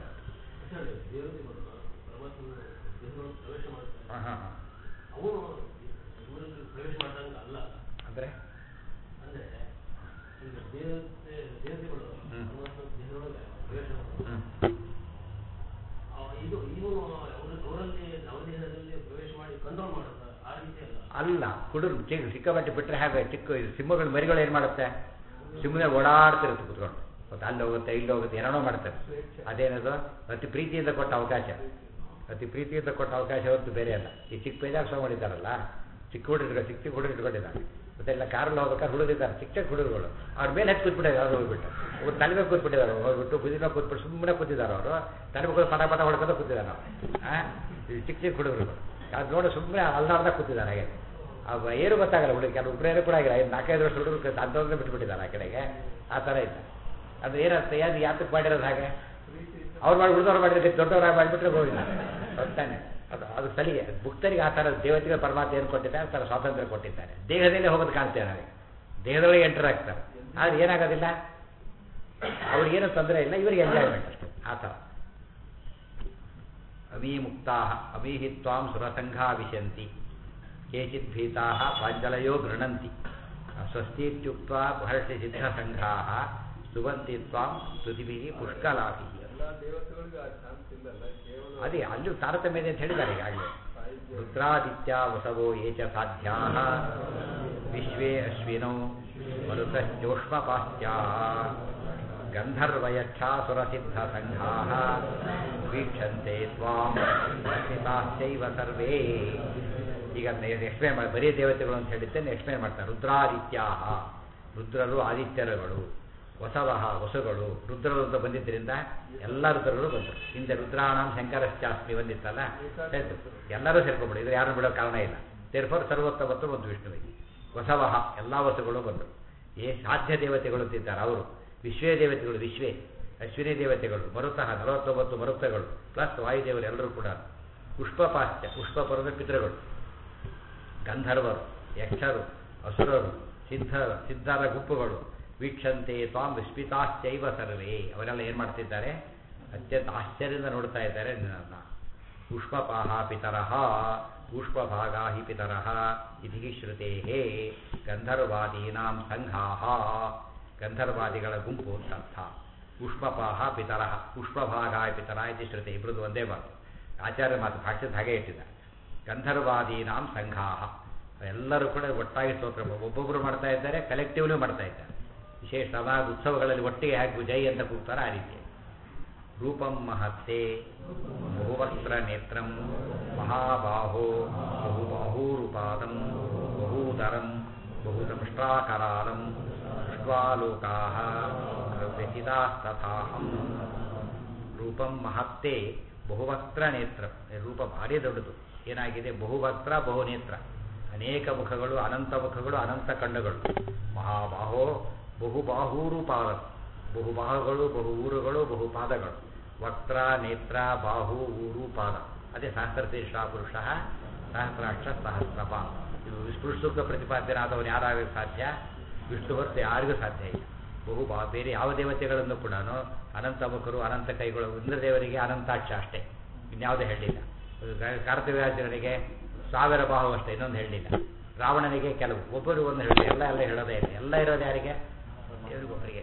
ಪ್ರವೇಶ ಮಾಡ್ತಾರೆ ಹಾಂ ಹಾಂ ಹಾಂ ಅವನು ಇವರಲ್ಲಿ ಪ್ರವೇಶ ಮಾಡ್ದಂಗ ಅಲ್ಲ ಅಂದರೆ ಅಂದ್ರೆ ಈಗ ದೇವತೆ ದೇವತೆಗಳು ಹ್ಮ್. ಭಗವಂತನ ದೇಹದೊಳಗೆ ಪ್ರವೇಶ ಮಾಡ್ತಾರೆ. ಹ್ಞೂ ಆ, ಇದು ಇವನು ಅವರು ಅವರಲ್ಲಿ ನವದೇಹದಲ್ಲಿ ಪ್ರವೇಶ ಮಾಡಿ ಕಂಟ್ರೋಲ್ ಮಾಡುತ್ತಾರೆ ಆ ರೀತಿ ಅಲ್ಲ ಅಲ್ಲ ಕುಡುರು ಚಿಕ್ಕ ಸಿಕ್ಕಾಪಟ್ಟೆ ಬಿಟ್ಟರೆ ಹಾಗೆ ಚಿಕ್ಕ ಇದು ಸಿಂಹಗಳ ಮರಿಗಳು ಏನು ಮಾಡುತ್ತೆ ಸಿಂಹನೇ ಓಡಾಡ್ತಿರುತ್ತೆ ಕುತ್ಕೊಂಡು ಮತ್ತು ಅಲ್ಲಿ ಹೋಗುತ್ತೆ ಇಲ್ಲಿ ಹೋಗುತ್ತೆ ಏನೇನೋ ಮಾಡ್ತಾರೆ ಅದೇನದು ಅತಿ ಪ್ರೀತಿಯಿಂದ ಕೊಟ್ಟ ಅವಕಾಶ ಅತಿ ಪ್ರೀತಿಯಿಂದ ಕೊಟ್ಟ ಅವಕಾಶ ಹೊರತು ಬೇರೆ ಅಲ್ಲ ಈ ಚಿಕ್ಕ ಪೇಜಾಗ ಸಹ ಮಾಡಿದ್ದಾರಲ್ಲ ಚಿಕ್ಕ ಹುಡುಗರು ಚಿಕ್ಕ ಚಿಕ್ಕ ಹುಡುಗರು ಇಟ್ಕೊಂಡಿದ್ದಾರೆ ಮತ್ತೆ ಎಲ್ಲ ಕಾರಲ್ಲಿ ಹೋಗ್ಬೇಕಾದ್ರೆ ಹುಡುಗಿದ್ದಾರೆ ಚಿಕ್ಕ ಚಿಕ್ಕ ಹುಡುಗರು ಅವ್ರ ಮೇಲೆ ಹಚ್ಚಿ ಕೂತ್ಬಿಟ್ಟಿದ್ದಾರೆ ಅವ್ರು ಹೋಗ್ಬಿಟ್ಟು ಅವ್ರು ತಲೆ ಮೇಲೆ ಕೂತ್ಬಿಟ್ಟಿದ್ದಾರೆ ಅವ್ರು ಹೋಗ್ಬಿಟ್ಟು ಬುದಿನ ಕೂತ್ಬಿಟ್ಟು ಸುಮ್ಮನೆ ಕೂತಿದ್ದಾರೆ ಅವರು ತಲೆ ಮೇಲೆ ಪಟ ಪಟ ಹೊಡ್ಕೊಂಡು ಕೂತಿದ್ದಾರೆ ನಾವು ಹಾಂ ಚಿಕ್ಕ ಚಿಕ್ಕ ಹುಡುಗರು ಅದು ನೋಡಿ ಸುಮ್ಮನೆ ಅಲ್ದಾಡ್ದಾಗ ಕೂತಿದ್ದಾರೆ ಹಾಗೆ ಅವ ಏನು ಗೊತ್ತಾಗಲ್ಲ ಹುಡುಗಿ ಕೆಲವು ಒಬ್ಬರೇ ಕೂಡ ಆಗಿಲ್ಲ ಐದು ನಾಲ್ಕೈದು ವರ್ಷ ಹುಡುಗರು ಅಂಥವ್ರನ್ನೇ ಬಿಟ್ಬಿಟ್ಟಿದ್ದಾರೆ ಆ ಕಡೆಗೆ ಆ ಥರ ಇದ್ದ ಅದು ಏನರ್ಥ ಯಾರು ಯಾತಕ್ಕೆ ಮಾಡಿರೋದು ಹಾಗೆ ಅವ್ರು ಮಾಡಿ ಉಳಿದವ್ರು ಮಾಡಿದ್ರೆ ದೊಡ್ಡವರಾಗಿ ಮಾಡಿಬಿಟ್ರೆ ಗೋವಿಂದ ಹೊತ್ತಾನೆ ಅದು ಅದು ಸಲಿಗೆ ಭಕ್ತರಿಗೆ ಆ ಥರ ದೇವತೆಗಳ ಪರಮಾತ್ಮ ಏನು ಕೊಟ್ಟಿದ್ದಾರೆ ಆ ಥರ ಸ್ವಾತಂತ್ರ್ಯ ಕೊಟ್ಟಿದ್ದಾರೆ ದೇಹದಲ್ಲೇ ಹೋಗೋದು ಕಾಣ್ತೇವೆ ನಾವೀಗ ದೇಹದೊಳಗೆ ಎಂಟರ್ ಆಗ್ತಾರೆ ಆದರೆ ಏನಾಗೋದಿಲ್ಲ ಅವ್ರಿಗೇನು ತೊಂದರೆ ಇಲ್ಲ ಇವರಿಗೆ ಎಂಜಾಯ್ಮೆಂಟ್ ಅಷ್ಟೇ ಆ ಥರ ಅಮೀಮುಕ್ತಾ ಅಮೀಹಿತ್ವಾಂ ಸುರಸಂಘಾ ವಿಶಂತಿ ಕೇಚಿತ್ ಭೀತಾ ಪಾಂಜಲಯೋ ಗೃಣಂತಿ ಸ್ವಸ್ತೀತ್ಯುಕ್ತ ಬಹಳಷ್ಟು ಸಿದ್ಧಸಂಘಾ ಸ್ತುವಂತಿ ತ್ವಾಂ ಸ್ತುತಿಭಿ ಪುಷ್ಕಲಾಭಿ ಎಲ್ಲಾ ದೇವತೆಗಳಿಗೂ ಆ ಚಾನ್ಸ್ ಇಲ್ಲಲ್ಲ ಕೇವಲ ಅದೇ ಅಲ್ಲೂ ತಾರತಮ್ಯ ಇದೆ ಅಂತ ಹೇಳಿದ್ದಾರೆ ಈಗಾಗಲೇ ಸಾಹಿತ್ಯ ರುದ್ರಾದಿತ್ಯ ವಸವೋ ಯೇ ಚ ಸಾಧ್ಯಾ ವಿಶ್ವೇ ಅಶ್ವಿನೋ ಮರುತಶ್ಚೋಷ್ಮಪಾಶ್ಚಾ ಗಂಧರ್ವಯಚ್ಛಾಸುರಸಿದ್ಧಸಂಘಾ ವೀಕ್ಷಂತೆ ತ್ವಾಂ ಭಕ್ತಿತಾಶ್ಚೈವ ಸರ್ವೇ ಈಗ ಎಕ್ಸ್ಪ್ಲೇನ್ ಮಾಡಿ ಬರೀ ದೇವತೆಗಳು ಅಂತ ಹೇಳಿದ್ದೆ ಎಕ್ಸ್ಪ್ಲೇನ್ ಮಾಡ್ತಾರೆ ರುದ್ರಾದಿತ್ಯಾ ರುದ್ರರು ಆದಿತ್ಯರುಗಳು ಹೊಸವಹ ಹೊಸಗಳು ರುದ್ರರು ಅಂತ ಬಂದಿದ್ದರಿಂದ ಎಲ್ಲ ರುದ್ರರು ಬಂದರು ಹಿಂದೆ ರುದ್ರಾಣಂ ಶಂಕರಶ್ಚಾಸ್ಮಿ ಬಂದಿತ್ತಲ್ಲ ಸೇರ್ತು ಎಲ್ಲರೂ ಸೇರ್ಕೊಂಡ್ಬಿಡಿ ಇದ್ರೆ ಯಾರು ಬಿಡೋ ಕಾರಣ ಇಲ್ಲ ಸೇರ್ಫೋರ್ ಸರ್ವೋತ್ತಮತ್ತು ಒಂದು ವಿಷ್ಣುವಿಗೆ ಹೊಸವಹ ಎಲ್ಲ ವಸುಗಳು ಬಂದರು ಏ ಸಾಧ್ಯ ದೇವತೆಗಳು ಅಂತಿದ್ದಾರೆ ಅವರು ವಿಶ್ವೇ ದೇವತೆಗಳು ವಿಶ್ವೇ ಅಶ್ವಿನಿ ದೇವತೆಗಳು ಮರುತಃ ನಲವತ್ತೊಂಬತ್ತು ಮರುತಗಳು ಪ್ಲಸ್ ವಾಯುದೇವರು ಎಲ್ಲರೂ ಕೂಡ ಪುಷ್ಪಪಾಶ್ಚ ಪುಷ್ಪಪರದ ಪಿತೃಗಳು ಗಂಧರ್ವರು ಯಕ್ಷರು ಅಸುರರು ಸಿದ್ಧ ಸಿದ್ಧರ ಗುಂಪುಗಳು ವೀಕ್ಷಂತೆ ತ್ವಾಂ ವಿಸ್ಮಿತಾಶ್ಚೈವ ಸರ್ವೇ ಅವರೆಲ್ಲ ಏನು ಮಾಡ್ತಿದ್ದಾರೆ ಅತ್ಯಂತ ಆಶ್ಚರ್ಯದಿಂದ ನೋಡ್ತಾ ಇದ್ದಾರೆ ನಿನ್ನನ್ನು ಪುಷ್ಪಪಾಹ ಪಿತರಃ ಪುಷ್ಪಭಾಗಾ ಹಿ ಪಿತರಃ ಇತಿ ಶ್ರುತೇ ಗಂಧರ್ವಾದೀನಾಂ ಸಂಘಾಹ ಗಂಧರ್ವಾದಿಗಳ ಗುಂಪು ಅಂತರ್ಥ ಪುಷ್ಪಪಾಹ ಪಿತರಃ ಪುಷ್ಪಭಾಗ ಪಿತರ ಇತಿ ಶ್ರುತಿ ಇಬ್ಬರದು ಒಂದೇ ಮಾತು ಆಚಾರ್ಯ ಮಾತು ಭಾಷ್ಯದ ಹಾಗೆ ಇಟ್ಟಿದ್ದಾರೆ ಗಂಧರ್ವಾದೀನಾಂ ಸಂಘಾಹ ಎಲ್ಲರೂ ಕೂಡ ಒಟ್ಟಾಗಿ ಸ್ತೋತ್ರ ಒಬ್ಬೊಬ್ಬರು ಮಾಡ್ತಾ ಇದ್ದಾರೆ ಕಲೆಕ್ಟಿವ್ಲಿ ಮಾಡ್ತಾ ಇದ್ದಾರೆ ವಿಶೇಷವಾದ ಉತ್ಸವಗಳಲ್ಲಿ ಒಟ್ಟಿಗೆ ಹಾಕಿ ಜೈ ಅಂತ ಕೂಗ್ತಾರೆ ಆ ರೀತಿ ರೂಪಂ ಮಹತ್ತೆ ಬಹುವಕ್ತ್ರ ನೇತ್ರಂ ಮಹಾಬಾಹೋ ಬಹುಬಾಹೂರುಪಾದಂ ಬಹೂದರಂ ಬಹುದಮಷ್ಟಾಕರಾಲಂ ದೃಷ್ಟ್ವಾಲೋಕಾ ವ್ಯಥಿತಾಸ್ತಥಾಹಂ ರೂಪಂ ಮಹತ್ತೆ ಬಹುವಕ್ತ್ರ ನೇತ್ರ ರೂಪ ಭಾರಿ ದೊಡ್ಡದು ಏನಾಗಿದೆ ಬಹುವಕ್ತ್ರ ಬಹುನೇತ್ರ ಅನೇಕ ಮುಖಗಳು ಅನಂತ ಮುಖಗಳು ಅನಂತ ಕಣ್ಣುಗಳು ಮಹಾಬಾಹೋ ಬಹುಬಾಹೂರು ಪಾದ ಬಹುಬಾಹುಗಳು ಬಹು ಊರುಗಳು ಬಹು ಪಾದಗಳು ವಕ್ತ್ರ ನೇತ್ರ ಬಾಹು ಊರು ಪಾದ ಅದೇ ಸಹಸ್ರತೀರ್ಷ ಪುರುಷ ಸಹಸ್ರಾಕ್ಷ ಸಹಸ್ರಪ ಇದು ವಿಷ್ಣು ಸೂಕ್ತ ಪ್ರತಿಪಾದ್ಯನಾದವನು ಯಾರಾಗಕ್ಕೆ ಸಾಧ್ಯ ವಿಷ್ಣು ಹೊರತು ಯಾರಿಗೂ ಸಾಧ್ಯ ಇಲ್ಲ ಬಹು ಬಾ ಬೇರೆ ಯಾವ ದೇವತೆಗಳನ್ನು ಕೂಡ ಅನಂತ ಮುಖರು ಅನಂತ ಕೈಗಳು ಇಂದ್ರದೇವರಿಗೆ ಅನಂತಾಕ್ಷ ಅಷ್ಟೇ ಇನ್ಯಾವುದೇ ಹೇಳಲಿಲ್ಲ ಕಾರ್ತಿವ್ಯಾಜನಿಗೆ ಸಾವಿರ ಬಾಹು ಅಷ್ಟೇ ಇನ್ನೊಂದು ಹೇಳಲಿಲ್ಲ ರಾವಣನಿಗೆ ಕೆಲವು ಒಬ್ಬರು ಒಂದು ಹೇಳಿ ಎಲ್ಲ ಎಲ್ಲ ಹೇಳೋದೇ ಇಲ್ಲ ಎಲ್ಲ ಇರೋದು ಯಾರಿಗೆ ಎಲ್ರಿಗೊಬ್ಬರಿಗೆ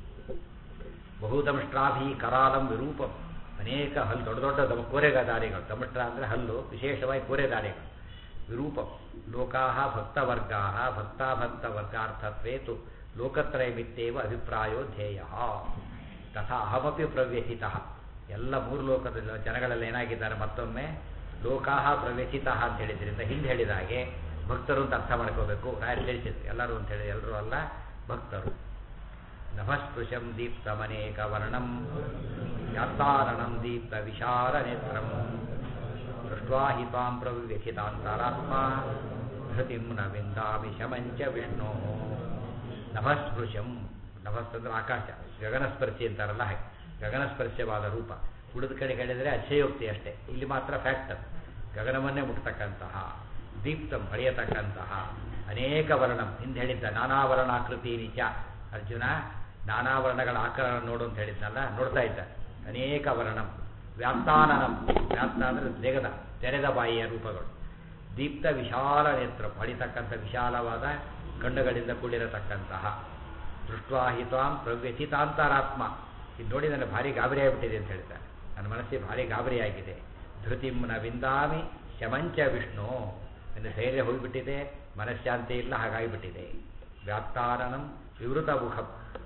ಬಹುದಮಷ್ಟ್ರಾಭಿ ಕರಾಲಂ ವಿರೂಪಂ ಅನೇಕ ಹಲ್ಲು ದೊಡ್ಡ ದೊಡ್ಡ ದಮ ಕೋರೆಗಾದಾರಿಗಳು ದಮಷ್ಟ್ರ ಅಂದರೆ ಹಲ್ಲು ವಿಶೇಷವಾಗಿ ಕೋರೆದಾರಿಗಳು ವಿರೂಪಂ ಲೋಕಾಹ ಭಕ್ತವರ್ಗಾಹ ಭಕ್ತಾಭಕ್ತವರ್ಗಾರ್ಥತ್ವೇತು ಲೋಕತ್ರಯಮಿತ್ತೇವ ಅಭಿಪ್ರಾಯೋ ಧ್ಯೇಯ ತಥಾ ಅಹಮಪಿ ಪ್ರವ್ಯಥಿತ ಎಲ್ಲ ಮೂರು ಲೋಕದ ಜನಗಳೆಲ್ಲ ಏನಾಗಿದ್ದಾರೆ ಮತ್ತೊಮ್ಮೆ ಲೋಕಾಹ ಪ್ರವ್ಯಥಿತ ಅಂತ ಹೇಳಿದ್ರಿಂದ ಹಿಂದೆ ಹೇಳಿದ ಹಾಗೆ ಭಕ್ತರು ಅಂತ ಅರ್ಥ ಮಾಡ್ಕೋಬೇಕು ರಾಯರು ತಿಳಿಸಿದ್ರು ಎಲ್ಲರೂ ಅಂತ ಹೇಳಿ ಎಲ್ಲರೂ ಅಲ್ಲ ಭಕ್ತರು ನಭಸ್ಪೃಶಂ ದೀಪ್ತಮನೇಕ ವರ್ಣಂ ಯಾತ್ತಾರಣಂ ದೀಪ್ತ ವಿಶಾಲ ನೇತ್ರಂ ದೃಷ್ಟ್ವಾ ಹಿ ತ್ವಾಂ ಪ್ರವ್ಯಥಿತಾಂತರಾತ್ಮ ಧೃತಿಂ ನ ವಿಂದಾಮಿ ಶಮಂಚ ವಿಷ್ಣೋ ನಭಸ್ಪೃಶಂ ನಭಸ್ ಅಂದ್ರೆ ಆಕಾಶ ಗಗನಸ್ಪರ್ಶಿ ಅಂತಾರಲ್ಲ ಹಾಗೆ ಗಗನಸ್ಪರ್ಶವಾದ ರೂಪ ಉಳಿದ ಕಡೆ ಹೇಳಿದರೆ ಅಕ್ಷಯೋಕ್ತಿ ಅಷ್ಟೇ ಇಲ್ಲಿ ಮಾತ್ರ ಫ್ಯಾಕ್ಟರ್ ಗಗನವನ್ನೇ ಮುಟ್ತಕ್ಕಂತಹ ದೀಪ್ತಂ ಹೊಳೆಯತಕ್ಕಂತಹ ಅನೇಕ ವರ್ಣಂ ಹಿಂದೆ ಹೇಳಿದ್ದ ನಾನಾ ವರ್ಣಾಕೃತಿ ನಿಚ ಅರ್ಜುನ ನಾನಾ ವರ್ಣಗಳ ಆಕಾರ ನೋಡು ಅಂತ ಹೇಳಿದ್ನಲ್ಲ ನೋಡ್ತಾ ಇದ್ದ ಅನೇಕ ವರ್ಣಂ ವ್ಯಾಪ್ತಾನನಂ ವ್ಯಾಪ್ತ ಅಂದರೆ ದೇಗದ ತೆರೆದ ಬಾಯಿಯ ರೂಪಗಳು ದೀಪ್ತ ವಿಶಾಲ ನೇತ್ರ ಹೊಳಿತಕ್ಕಂಥ ವಿಶಾಲವಾದ ಕಣ್ಣುಗಳಿಂದ ಕೂಡಿರತಕ್ಕಂತಹ ದೃಷ್ಟ್ವಾಹಿತ್ವಾಂ ಪ್ರವ್ಯಥಿತಾಂತರಾತ್ಮ ಇದು ನೋಡಿ ನನಗೆ ಭಾರಿ ಗಾಬರಿ ಆಗಿಬಿಟ್ಟಿದೆ ಅಂತ ಹೇಳ್ತಾರೆ ನನ್ನ ಮನಸ್ಸಿಗೆ ಭಾರಿ ಗಾಬರಿಯಾಗಿದೆ ಧೃತಿಂನ ವಿಂದಾಮಿ ಶಮಂಚ ವಿಷ್ಣು ನನ್ನ ಧೈರ್ಯ ಹೋಗಿಬಿಟ್ಟಿದೆ ಮನಃಶಾಂತಿ ಇಲ್ಲ ಹಾಗಾಗಿಬಿಟ್ಟಿದೆ ವ್ಯಾಪ್ತಾನನಂ ವಿವೃತ ಮುಖಂ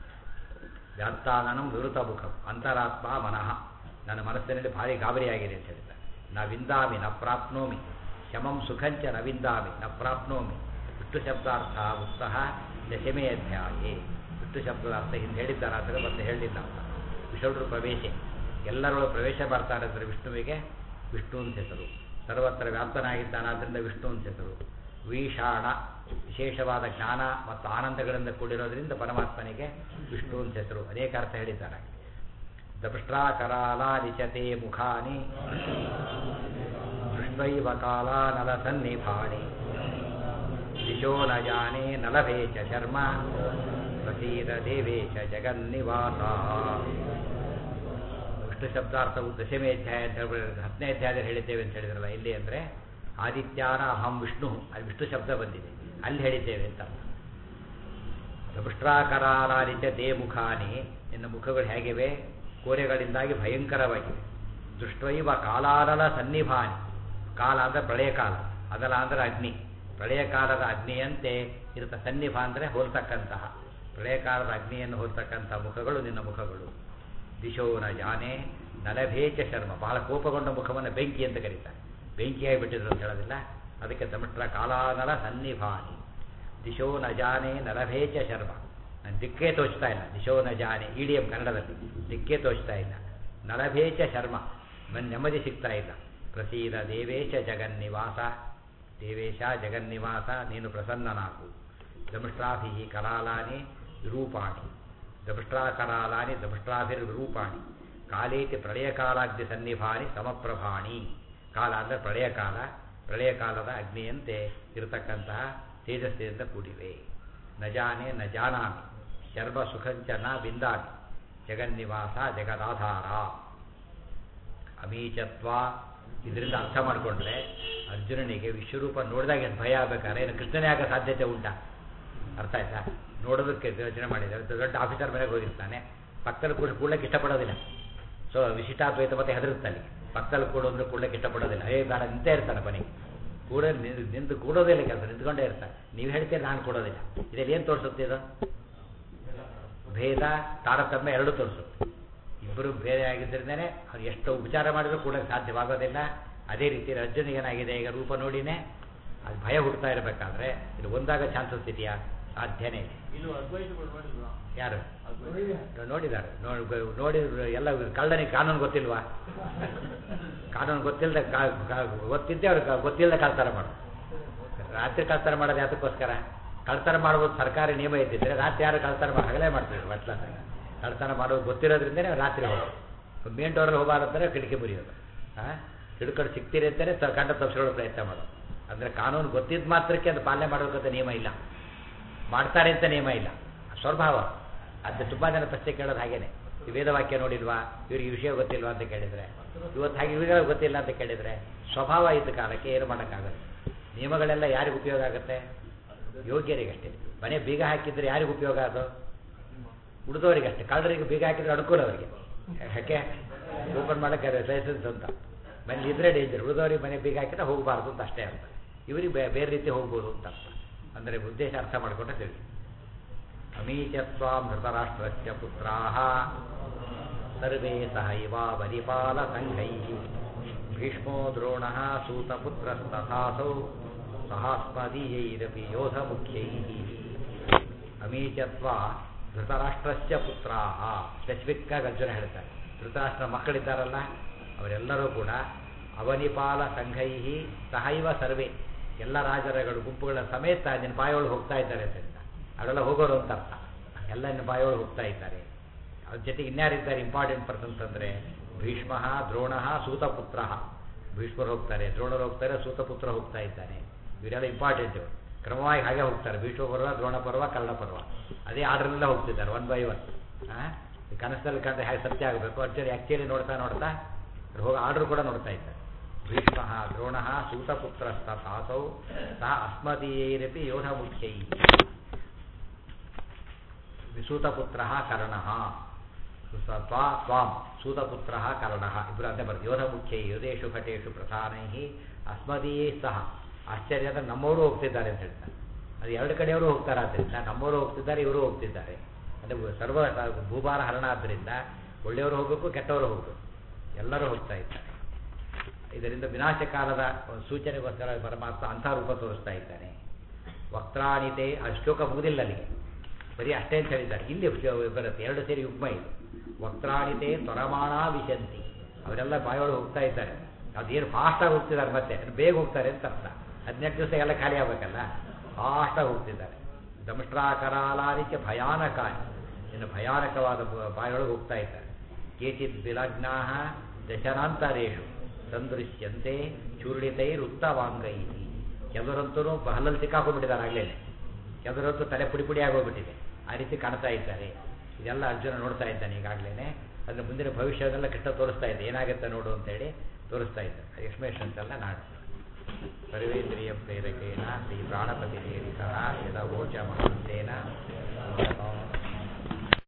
ವ್ಯಾಪ್ತಾನನಂ ವಿವೃತ ಮುಖಂ ಅಂತರಾತ್ಮ ಮನಃ ನನ್ನ ಮನಸ್ಸಿನಲ್ಲಿ ಭಾರಿ ಗಾಬರಿಯಾಗಿದೆ ಅಂತ ಹೇಳ್ತಾರೆ ನ ವಿಂದಾಮಿ ನ ಪ್ರಾಪ್ನೋಮಿ ಶಮಂ ಸುಖಂಚ ನ ವಿಂದಾಮಿ ನ ಪ್ರಾಪ್ನೋಮಿ ವಿಷ್ಣು ಶಬ್ದಾರ್ಥ ಉತ್ಸಹ ದಶಮೇ ಅಧ್ಯಾಯೇ ವಿಷ್ಣು ಶಬ್ದದ ಅರ್ಥ ಹಿಂದೆ ಹೇಳಿದ್ದಾರೆ ಆದರೆ ಮತ್ತೆ ಹೇಳಲಿಲ್ಲ ಅಂತ ವಿಷೌಡ್ರ ಪ್ರವೇಶ ಎಲ್ಲರೊಳಗೆ ಪ್ರವೇಶ ಮಾಡ್ತಾರೆ ಅಂದರೆ ವಿಷ್ಣುವಿಗೆ ವಿಷ್ಣು ಅಂತ ಹೆಸರು ಸರ್ವತ್ರ ವ್ಯಾಪ್ತನಾಗಿದ್ದಾನಾದ್ರಿಂದ ವಿಷ್ಣು ಅಂತ ಹೆಸರು ವೀಷಾಣ ವಿಶೇಷವಾದ ಜ್ಞಾನ ಮತ್ತು ಆನಂದಗಳಿಂದ ಕೂಡಿರೋದ್ರಿಂದ ಪರಮಾತ್ಮನಿಗೆ ವಿಷ್ಣು ಅಂತ ಹೆಸರು ಅನೇಕ ಅರ್ಥ ಹೇಳಿದ್ದಾರೆ ದಪೃಷ್ಟಾಕರಾಲಾಲಿಚತೆ ಮುಖಾನಿ ದೃಷ್ಟೈವ ಕಾಲಾನಲ ಸನ್ನಿಭಾಣಿ ದಿಶೋ ನ ಜಾನೆ ನಲಭೇ ಚ ಶರ್ಮ ಪ್ರಸೀದ ದೇವೇಶ ಜಗನ್ನಿವಾಸ ವಿಷ್ಣು ಶಬ್ದಾರ್ಥವು ದಶಮೇ ಅಧ್ಯಾಯ ಅಂತ ಹೇಳ್ಬಿಟ್ಟು ಹತ್ತನೇ ಅಧ್ಯಾಯದಲ್ಲಿ ಹೇಳಿದ್ದೇವೆ ಅಂತ ಹೇಳಿದ್ರಲ್ಲ ಇಲ್ಲಿ ಅಂದರೆ ಆದಿತ್ಯಾನ ಅಹಂ ವಿಷ್ಣು ಅಲ್ಲಿ ವಿಷ್ಣು ಶಬ್ದ ಬಂದಿದೆ ಅಲ್ಲಿ ಹೇಳಿದ್ದೇವೆ ಅಂತ ದೃಷ್ಟಾಕರಾಲಿತ ದೇ ಮುಖಾನಿ ನಿನ್ನ ಮುಖಗಳು ಹೇಗಿವೆ ಕೋರೆಗಳಿಂದಾಗಿ ಭಯಂಕರವಾಗಿವೆ ದೃಷ್ಟೈವ ಕಾಲಾನಲ ಸನ್ನಿಭಾನಿ ಕಾಲ ಅಂದರೆ ಪ್ರಳಯ ಕಾಲ ಅದಲ ಅಂದರೆ ಅಗ್ನಿ ಪ್ರಳಯ ಕಾಲದ ಅಗ್ನಿಯಂತೆ ಇರುತ್ತ ಸನ್ನಿಭ ಅಂದರೆ ಹೋಲ್ತಕ್ಕಂತಹ ಪ್ರಳಯ ಕಾಲದ ಅಗ್ನಿಯನ್ನು ಹೋಲ್ತಕ್ಕಂಥ ಮುಖಗಳು ನಿನ್ನ ಮುಖಗಳು ದಿಶೋ ನ ಜಾನೆ ನಲಭೇಚ ಶರ್ಮ ಬಹಳ ಕೋಪಗೊಂಡ ಮುಖವನ್ನು ಬೆಂಕಿ ಅಂತ ಕರೀತಾರೆ ಬೆಂಕಿಯಾಗಿ ಬಿಟ್ಟಿದ್ರು ಅಂತ ಹೇಳೋದಿಲ್ಲ ಅದಕ್ಕೆ ದಮಟ್ರ ಕಾಲಾನಲ ಸನ್ನಿಭಾನಿ ದಿಶೋ ನ ಜಾನೆ ನಲಭೇಚ ಶರ್ಮ ನಾನು ದಿಕ್ಕೇ ತೋಚ್ತಾ ಇಲ್ಲ ದಿಶೋ ನ ಜಾನೆ ಇಡಿಎಂ ಕನ್ನಡದಲ್ಲಿ ದಿಕ್ಕೇ ತೋಚ್ತಾ ಇಲ್ಲ ನಲಭೇಚ ಶರ್ಮ ಮನ್ ನೆಮ್ಮದಿ ಸಿಗ್ತಾ ಇಲ್ಲ ಪ್ರಸೀದ ದೇವೇಶ ಜಗನ್ನಿವಾಸ ದೇವೇಶ ಜಗನ್ನಿವಾಸ ನೀನು ಪ್ರಸನ್ನನಾಗು ದಮಷ್ಟ್ರಾಭಿ ಕರಾಲಾನಿ ರೂಪಾಣಿ ದಮಷ್ಟ್ರಾಕರಾಲಾನಿ ದಮಷ್ಟ್ರಾಭಿರ್ರೂಪಾಣಿ ಕಾಲೇತಿ ಪ್ರಳಯಕಾಲಾಗ್ನಿ ಸನ್ನಿಭಾನಿ ಸಮಪ್ರಭಾಣಿ ಕಾಲ ಅಂದರೆ ಪ್ರಳಯ ಕಾಲ ಪ್ರಳಯ ಕಾಲದ ಅಗ್ನಿಯಂತೆ ಇರತಕ್ಕಂತಹ ತೇಜಸ್ಸಿನಿಂದ ಕೂಡಿವೆ ನ ಜಾನೆ ನ ಜಾನಾಮಿ ಶರ್ಮ ಸುಖಂಚ ನ ಬಿಂದಾಮಿ ಜಗನ್ನಿವಾಸ ಜಗದಾಧಾರ ಅಮೀಚತ್ವ ಇದರಿಂದ ಅರ್ಥ ಮಾಡಿಕೊಂಡ್ರೆ ಅರ್ಜುನನಿಗೆ ವಿಶ್ವರೂಪ ನೋಡಿದಾಗ ಏನು ಭಯ ಆಗಬೇಕಾದ್ರೆ ಏನು ಕೃಷ್ಣನೇ ಆಗೋ ಸಾಧ್ಯತೆ ಉಂಟಾ ಅರ್ಥ ಆಯ್ತಾ ನೋಡೋದಕ್ಕೆ ಯೋಚನೆ ಮಾಡಿದ್ದಾರೆ ದೊಡ್ಡ ಆಫೀಸರ್ ಮನೆಗೆ ಹೋಗಿರ್ತಾನೆ ಪಕ್ಕದಲ್ಲಿ ಕೂಡ ಕೂಡಕ್ಕೆ ಇಷ್ಟಪಡೋದಿಲ್ಲ ಸೊ ವಿಶಿಷ್ಟಾದ್ವೈತ ಮತ್ತೆ ಹೆದರುತ್ತಾನೆ ಪಕ್ಕದಲ್ಲಿ ಕೂಡೋದ್ರೆ ಕೂಡಕ್ಕೆ ಇಷ್ಟಪಡೋದಿಲ್ಲ ಏ ಬೇಡ ನಿಂತೇ ಇರ್ತಾನೆ ಮನೆಗೆ ಕೂಡ ನಿಂತು ಕೂಡೋದಿಲ್ಲ ಕೆಲಸ ನಿಂತ್ಕೊಂಡೇ ಇರ್ತಾನೆ ನೀವು ಹೇಳ್ತೀರಿ ನಾನು ಕೊಡೋದಿಲ್ಲ ಇದರಲ್ಲಿ ಏನು ತೋರಿಸುತ್ತೆ ಇದು ಭೇದ ತಾರತಮ್ಯ ಎರಡೂ ತೋರಿಸುತ್ತೆ ಇಬ್ಬರು ಬೇರೆ ಆಗಿದ್ದರಿಂದನೇ ಅವ್ರು ಎಷ್ಟು ಉಪಚಾರ ಮಾಡಿದ್ರು ಕೂಡ ಸಾಧ್ಯವಾಗೋದಿಲ್ಲ ಅದೇ ರೀತಿ ಅರ್ಜುನಿಗೆ ಏನಾಗಿದೆ ಈಗ ರೂಪ ನೋಡಿನೇ ಅದು ಭಯ ಹುಡ್ತಾ ಇರಬೇಕಾದ್ರೆ ಇದು ಒಂದಾಗ ಚಾನ್ಸಸ್ ಇದೆಯಾ ಸಾಧ್ಯನೇ ಇದೆ ಇದು ಅದ್ವೈತಗಳು ನೋಡಿಲ್ವಾ ಯಾರು ಅದ್ವೈತ ನೋಡಿದ್ದಾರೆ ನೋಡಿ ಎಲ್ಲ ಕಳ್ಳನಿಗೆ ಕಾನೂನು ಗೊತ್ತಿಲ್ವಾ ಕಾನೂನು ಗೊತ್ತಿಲ್ಲದೆ ಗೊತ್ತಿದ್ದೆ ಅವ್ರಿಗೆ ಗೊತ್ತಿಲ್ಲದೆ ಕಳ್ತನ ಮಾಡೋದು ರಾತ್ರಿ ಕಳ್ತನ ಮಾಡೋದು ಯಾತಕ್ಕೋಸ್ಕರ ಕಳ್ತನ ಮಾಡ್ಬೋದು ಸರ್ಕಾರಿ ನಿಯಮ ಇದ್ದಿದ್ರೆ ರಾತ್ರಿ ಯಾರು ಕಳ್ತನ ಮಾಡಿ ಹಗಲೇ ಮಾಡ್ತೀವಿ ಬಟ್ಲ ಕಳ್ತನ ಮಾಡೋದು ಗೊತ್ತಿರೋದ್ರಿಂದನೇ ರಾತ್ರಿ ಹೋಗೋದು ಮೇನ್ ಡೋರಲ್ಲಿ ಹೋಗಬಾರ್ದಂದ್ರೆ ಕಿಟಕಿ ಮುರಿಯೋದು ಹಾಂ ಹಿಡ್ಕೊಂಡು ಸಿಗ್ತೀರಿ ಅಂತಾನೆ ತ ಕಂಡ ತಪ್ಪಿಸ್ಕೊಳ್ಳೋ ಪ್ರಯತ್ನ ಮಾಡೋದು ಅಂದರೆ ಕಾನೂನು ಗೊತ್ತಿದ್ದ ಮಾತ್ರಕ್ಕೆ ಅದು ಪಾಲನೆ ಮಾಡಬೇಕಂತ ನಿಯಮ ಇಲ್ಲ ಮಾಡ್ತಾರೆ ಅಂತ ನಿಯಮ ಇಲ್ಲ ಸ್ವರ್ಭಾವ ಅದು ತುಂಬ ಜನ ಪ್ರಶ್ನೆ ಕೇಳೋದು ಹಾಗೇನೆ ಈ ವೇದವಾಕ್ಯ ನೋಡಿಲ್ವಾ ಇವ್ರಿಗೆ ಈ ವಿಷಯ ಗೊತ್ತಿಲ್ವಾ ಅಂತ ಕೇಳಿದರೆ ಇವತ್ತು ಹಾಗೆ ಇವುಗಳ ಗೊತ್ತಿಲ್ಲ ಅಂತ ಕೇಳಿದರೆ ಸ್ವಭಾವ ಇದ್ದ ಕಾಲಕ್ಕೆ ಏನು ಮಾಡೋಕ್ಕಾಗಲ್ಲ ನಿಯಮಗಳೆಲ್ಲ ಯಾರಿಗೆ ಉಪಯೋಗ ಆಗುತ್ತೆ ಯೋಗ್ಯರಿಗಷ್ಟೇ ಮನೆ ಬೀಗ ಹಾಕಿದ್ರೆ ಯಾರಿಗೆ ಉಪಯೋಗ ಅದು ಉಳಿದವರಿಗಷ್ಟೇ ಕಳ್ಳರಿಗೆ ಬೀಗ ಹಾಕಿದ್ರೆ ಅನುಕೂಲ ಅವರಿಗೆ ಯಾಕೆ ಓಪನ್ ಮಾಡೋಕ್ಕೆ ಲೈಸೆನ್ಸ್ ಅಂತ ಮನೇಲಿ ಇದ್ರೆ ಡೇಂಜರ್ ಉಳಿದವರಿಗೆ ಮನೆ ಬೀಗ ಹಾಕಿದ್ರೆ ಹೋಗಬಾರ್ದು ಅಂತ ಅಷ್ಟೇ ಅರ್ಥ ಇವರಿಗೆ ಬೇ ಬೇರೆ ರೀತಿ ಹೋಗ್ಬೋದು ಅಂತ ಅರ್ಥ ಅಂದರೆ ಉದ್ದೇಶ ಅರ್ಥ ಮಾಡಿಕೊಂಡ್ರೆ ಸರಿ ಅಮೀಚತ್ವಾಂ ಧೃತರಾಷ್ಟ್ರಸ್ಯ ಪುತ್ರಾಹ ಸರ್ವೇ ಸಹ ಇವ ಬಲಿಪಾಲ ಸಂಘೈ ಭೀಷ್ಮೋ ದ್ರೋಣ ಸೂತಪುತ್ರಸ್ತಥಾಸೌ ಸಹಾಸ್ಮದೀಯೈರಪಿ ಯೋಧ ಮುಖ್ಯೈ ಅಮೀಚತ್ವ ಧೃತರಾಷ್ಟ್ರಸ್ಯ ಪುತ್ರಾಹ ಸ್ಪೆಸಿಫಿಕ್ ಆಗಿ ಅರ್ಜುನ ಹೇಳ್ತಾರೆ ಧೃತರಾಷ್ಟ್ರ ಮಕ್ಕಳಿದ್ದಾರಲ್ಲ ಅವರೆಲ್ಲರೂ ಕೂಡ ಅವನಿಪಾಲ ಸಂಘೈ ಸಹೈವ ಸರ್ವೇ ಎಲ್ಲ ರಾಜರಗಳು ಗುಂಪುಗಳ ಸಮೇತ ನಿನ್ನ ಬಾಯೊಳಗೆ ಹೋಗ್ತಾ ಇದ್ದಾರೆ ಅಂತ ಅವರೆಲ್ಲ ಹೋಗೋರು ಅಂತ ಅರ್ಥ ಎಲ್ಲ ನಿನ್ನ ಬಾಯೊಳಗೆ ಹೋಗ್ತಾ ಇದ್ದಾರೆ ಅದ್ರ ಜೊತೆಗೆ ಇನ್ಯಾರಿದ್ದಾರೆ ಇಂಪಾರ್ಟೆಂಟ್ ಪರ್ಸನ್ಸ್ ಅಂದರೆ ಭೀಷ್ಮ ದ್ರೋಣ ಸೂತಪುತ್ರ ಭೀಷ್ಮರು ಹೋಗ್ತಾರೆ ದ್ರೋಣರು ಹೋಗ್ತಾರೆ ಸೂತಪುತ್ರ ಹೋಗ್ತಾ ಇದ್ದಾನೆ ಇವರೆಲ್ಲ ಇಂಪಾರ್ಟೆಂಟ್ ಇವರು ಕ್ರಮವಾಗಿ ಹಾಗೆ ಹೋಗ್ತಾರೆ ಭೀಷ್ಮ ಪರ್ವ ದ್ರೋಣ ಪರ್ವ ಕರ್ಣ ಪರ್ವ ಅದೇ ಆರ್ಡ್ರಲ್ಲೆಲ್ಲ ಹೋಗ್ತಿದ್ದಾರೆ ಒನ್ ಬೈ ಒನ್ ಹಾಂ ಕನಸಲ್ಲಿ ಕಂಡ್ರೆ ಹೇಗೆ ಸತ್ಯ ಆಗಬೇಕು ಅರ್ಜುನ್ ಆ್ಯಕ್ಚುಲಿ ನೋಡ್ತಾ ನೋಡ್ತಾ ಹೋಗಿ ಆರ್ಡ್ರ್ ಕೂಡ ನೋಡ್ತಾ ಇದ್ದಾರೆ ಭೀಷ್ಮ ದ್ರೋಣ ಸೂತಪುತ್ರಸ್ತಥಾಸೌ ಸಹ ಅಸ್ಮದೀಯೈರಪಿ ಯೋಧ ಮುಖ್ಯೈ ಸೂತಪುತ್ರ ಕರ್ಣ ತ್ವಾಂ ಸೂತಪುತ್ರ ಕರ್ಣ ಇಬ್ಬರು ಅಂತ ಬರ್ತದೆ ಯೋಧ ಮುಖ್ಯೈ ಯೋಧೇಶು ಘಟೇಶು ಪ್ರಧಾನೈ ಅಸ್ಮದೀಯೇ ಸಹ ಆಶ್ಚರ್ಯ ಅಂದರೆ ನಮ್ಮವರು ಹೋಗ್ತಿದ್ದಾರೆ ಅಂತ ಹೇಳ್ತಾರೆ ಅದು ಎರಡು ಕಡೆಯವರು ಹೋಗ್ತಾರೆ ಆದ್ದರಿಂದ ನಮ್ಮವರು ಹೋಗ್ತಿದ್ದಾರೆ ಇವರು ಹೋಗ್ತಿದ್ದಾರೆ ಅಂದರೆ ಸರ್ವ ಭೂಭಾರ ಹರಣ ಆದ್ದರಿಂದ ಒಳ್ಳೆಯವರು ಹೋಗಬೇಕು ಕೆಟ್ಟವರು ಹೋಗಬೇಕು ಎಲ್ಲರೂ ಹೋಗ್ತಾ ಇದ್ದಾರೆ ಇದರಿಂದ ವಿನಾಶಕಾಲದ ಸೂಚನೆಗೋಸ್ಕರ ಪರಮಾತ್ಮ ಅಂಥ ರೂಪ ತೋರಿಸ್ತಾ ಇದ್ದಾನೆ ವಕ್ರಾಣಿತೆ ಆ ಶ್ಲೋಕ ಮುಗಿದಿಲ್ಲ ಅಲ್ಲಿಗೆ ಬರೀ ಅಷ್ಟೇ ಅಂತ ಹೇಳಿದ್ದಾರೆ ಇಲ್ಲಿ ಬರುತ್ತೆ ಎರಡು ಸೇರಿ ಯುಗ್ಮ ಇದು ವಕ್ರಾಣಿತೆ ತ್ವರಮಾಣ ವಿಶಂತಿ ಅವರೆಲ್ಲ ಬಾಯೊಳಗೆ ಹೋಗ್ತಾ ಇದ್ದಾರೆ ಅದೇನು ಫಾಸ್ಟಾಗಿ ಹೋಗ್ತಿದ್ದಾರೆ ಮತ್ತೆ ಬೇಗ ಹೋಗ್ತಾರೆ ಅಂತ ಅರ್ಥ ಹದಿನೆಂಟು ದಿವಸ ಎಲ್ಲ ಖಾಲಿ ಆಗ್ಬೇಕಲ್ಲ ಫಾಸ್ಟಾಗಿ ಹೋಗ್ತಿದ್ದಾರೆ ದಂಷ್ಟ್ರಾಕರಾಲಾನಿಚ ಭಯಾನಕ ಇನ್ನು ಭಯಾನಕವಾದ ಬ- ಬಾಯೊಳಗೆ ಹೋಗ್ತಾ ಇದ್ದಾರೆ ಕೇಚಿತ್ ವಿಲಗ್ನಾ ದಶನಾಂತರೇಷು ಸಂದೃಶ್ಯಂತೆ ಚೂರ್ಣಿತೈರುತ್ತವಾಂಗೈ ಕೆಲವರಂತೂ ಹಲ್ಲಲ್ಲಿ ಸಿಕ್ಕಾಕೊಂಡ್ಬಿಟ್ಟಿದ್ದಾರೆ ಆಗಲೇ ಕೆಲವರಂತೂ ತಲೆ ಪುಡಿ ಪುಡಿ ಆಗೋಗ್ಬಿಟ್ಟಿದೆ ಆ ರೀತಿ ಕಾಣ್ತಾ ಇದ್ದಾರೆ ಇದೆಲ್ಲ ಅರ್ಜುನ ನೋಡ್ತಾ ಇದ್ದಾನೆ ಈಗಾಗಲೇ ಅದರ ಮುಂದಿನ ಭವಿಷ್ಯದೆಲ್ಲ ಕೃಷ್ಣ ತೋರಿಸ್ತಾ ಇದೆ ಏನಾಗುತ್ತೆ ನೋಡು ಅಂತೇಳಿ ತೋರಿಸ್ತಾ ಇದ್ದಾರೆ ಎಕ್ಸ್ಪ್ಲೇಷನ್ಸ್ ಎಲ್ಲ ನಾಡು ಸರ್ವೇಂದ್ರಿಯ ಪ್ರೇರಕೇನ ಶ್ರೀ ಪ್ರಾಣಪತಿ ಸೇರಿತಃ ಯದ ವೋಚ ಮಹಂತೇನ